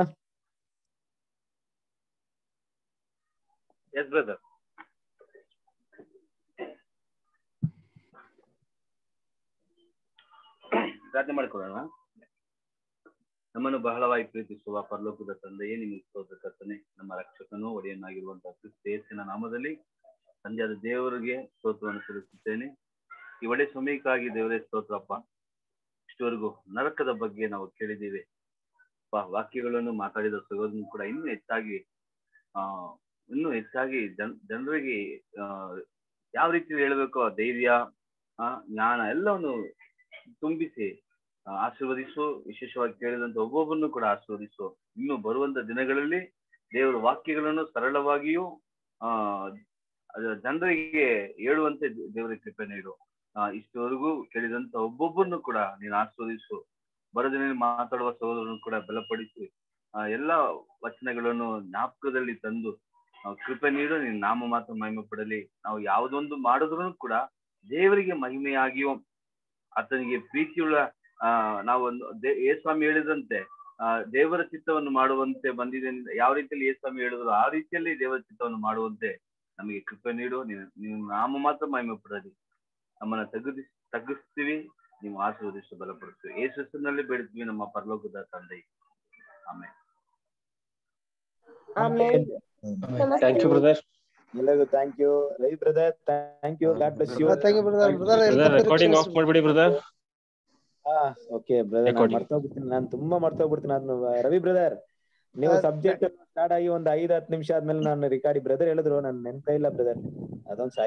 ಎಸ್ ಬ್ರದರ್ ಪ್ರಾರ್ಥನೆ ಮಾಡ್ಕೊಳ್ಳೋಣ ನಮ್ಮನ್ನು ಬಹಳವಾಗಿ ಪ್ರೀತಿಸುವ ಪರಲೋಕದ ತಂದೆಯೇ ನಿಮಗೆ ಸ್ತೋತ್ರ ಕರ್ತನೆ ನಮ್ಮ ರಕ್ಷಕನೂ ಒಡೆಯನಾಗಿರುವಂತಹ ಕ್ರಿಸ್ತ ಯೇಸುವಿನ ನಾಮದಲ್ಲಿ ಸಂಜೆಯಾದ ದೇವರಿಗೆ ಸ್ತೋತ್ರವನ್ನು ಸಲ್ಲಿಸುತ್ತೇನೆ ಈ ಒಳ್ಳೆ ಸಮಯಕ್ಕಾಗಿ ದೇವರೇ ಸ್ತೋತ್ರಪ್ಪ ಇಷ್ಟವರೆಗೂ ನರಕದ ಬಗ್ಗೆ ನಾವು ಕೇಳಿದ್ದೀವಿ ಅಪ್ಪ, ವಾಕ್ಯಗಳನ್ನು ಮಾತಾಡಿದ ಸಹೋದರನು ಕೂಡ ಇನ್ನೂ ಹೆಚ್ಚಾಗಿ ಆ ಇನ್ನೂ ಹೆಚ್ಚಾಗಿ ಜನ್ ಜನರಿಗೆ ಆ ಯಾವ ರೀತಿ ಹೇಳಬೇಕು ಆ ಧೈರ್ಯ ಆ ಜ್ಞಾನ ಎಲ್ಲವನ್ನು ತುಂಬಿಸಿ ಆ, ಆಶೀರ್ವದಿಸು ವಿಶೇಷವಾಗಿ ಕೇಳಿದಂತ ಒಬ್ಬೊಬ್ಬರನ್ನು ಕೂಡ ಆಶೀರ್ವದಿಸು ಇನ್ನು ಬರುವಂತ ದಿನಗಳಲ್ಲಿ ದೇವರ ವಾಕ್ಯಗಳನ್ನು ಸರಳವಾಗಿಯೂ ಆ ಅದು ಜನರಿಗೆ ಹೇಳುವಂತೆ ದೇ- ದೇವರ ಕೃಪೆ ನೀಡು ಆ ಇಷ್ಟವರೆಗೂ ಕೇಳಿದಂತ ಒಬ್ಬೊಬ್ಬರನ್ನು ಕೂಡ ನೀನು ಆಶೀರ್ವದಿಸು ಬರದಿನಲ್ಲಿ ಮಾತಾಡುವ ಸಹೋದರನ್ನು ಕೂಡ ಬಲಪಡಿಸಿ ಆ ಎಲ್ಲ ವಚನಗಳನ್ನು ಜ್ಞಾಪಕದಲ್ಲಿ ತಂದು ಆ, ಕೃಪೆ ನೀಡು ನಿನ್ನ ನಾಮ ಮಾತ್ರ ಮಹಿಮೆ ಪಡಲಿ ನಾವು ಯಾವುದೊಂದು ಮಾಡಿದ್ರು ಕೂಡ ದೇವರಿಗೆ ಮಹಿಮೆಯಾಗಿಯೋ ಆತನಿಗೆ ಪ್ರೀತಿಯುಳ್ಳ ಆ ನಾವೊಂದು ದೇ- ಯೇಸ್ವಾಮಿ ಹೇಳಿದಂತೆ ಆ ದೇವರ ಚಿತ್ತವನ್ನು ಮಾಡುವಂತೆ ಬಂದಿದೆ ಅಂತ ಯಾವ ರೀತಿಯಲ್ಲಿ ಯೇಸ್ವಾಮಿ ಹೇಳಿದ್ರು ಆ ರೀತಿಯಲ್ಲಿ ದೇವರ ಚಿತ್ತವನ್ನು ಮಾಡುವಂತೆ ನಮಗೆ ಕೃಪೆ ನೀಡು ನೀನು ನೀನು ನಾಮ ಮಾತ್ರ ಮಹಿಮೆ ಪಡಲಿ ನಮ್ಮನ್ನ ತಗ್ಗಿಸ್ ತಗ್ಗಿಸ್ತೀವಿ ನೀವು ಆಶೀರ್ವದಿಸಿ ಬಲಪಡಿಸ್ತೀವಿ ಯೇಸುನಲ್ಲಿ ಬೇಡ್ತೀವಿ ನಮ್ಮ ಪರಲೋಕದ ತಂದೆ ಆಮೇಲೆ ಆಮೇಲೆ ಥ್ಯಾಂಕ್ ಯು ಬ್ರದರ್ ಎಲ್ಲರಿಗೂ thank you Ravi brother thank you God bless you thank you brother brother brother recording off ಮಾಡ್ಬಿಡಿ ಬ್ರದರ್ ಓಕೆ ಬ್ರದರ್ ನಾನು Recording. ಮರ್ತೋಗ್ಬಿಡ್ತೀನಿ ನಾನು ತುಂಬಾ ಮರ್ತೋಗ್ಬಿಡ್ತೀನಿ ನಾನು ರವಿ ಬ್ರದರ್ ನೀವು ಆ, ಸಬ್ಜೆಕ್ಟ್ ಸ್ಟಾರ್ಟ್ ಆಗಿ ಒಂದ್ ಐದ್ ಹತ್ತು ನಿಮಿಷ ಆದ್ಮೇಲೆ ನಾನು ರಿಕಾರ್ಡಿ ಬ್ರದರ್ ಹೇಳಿದ್ರು ನಾನು ನೆನ್ಪೇ ಇಲ್ಲ ಬ್ರದರ್ ಅದೊಂದ್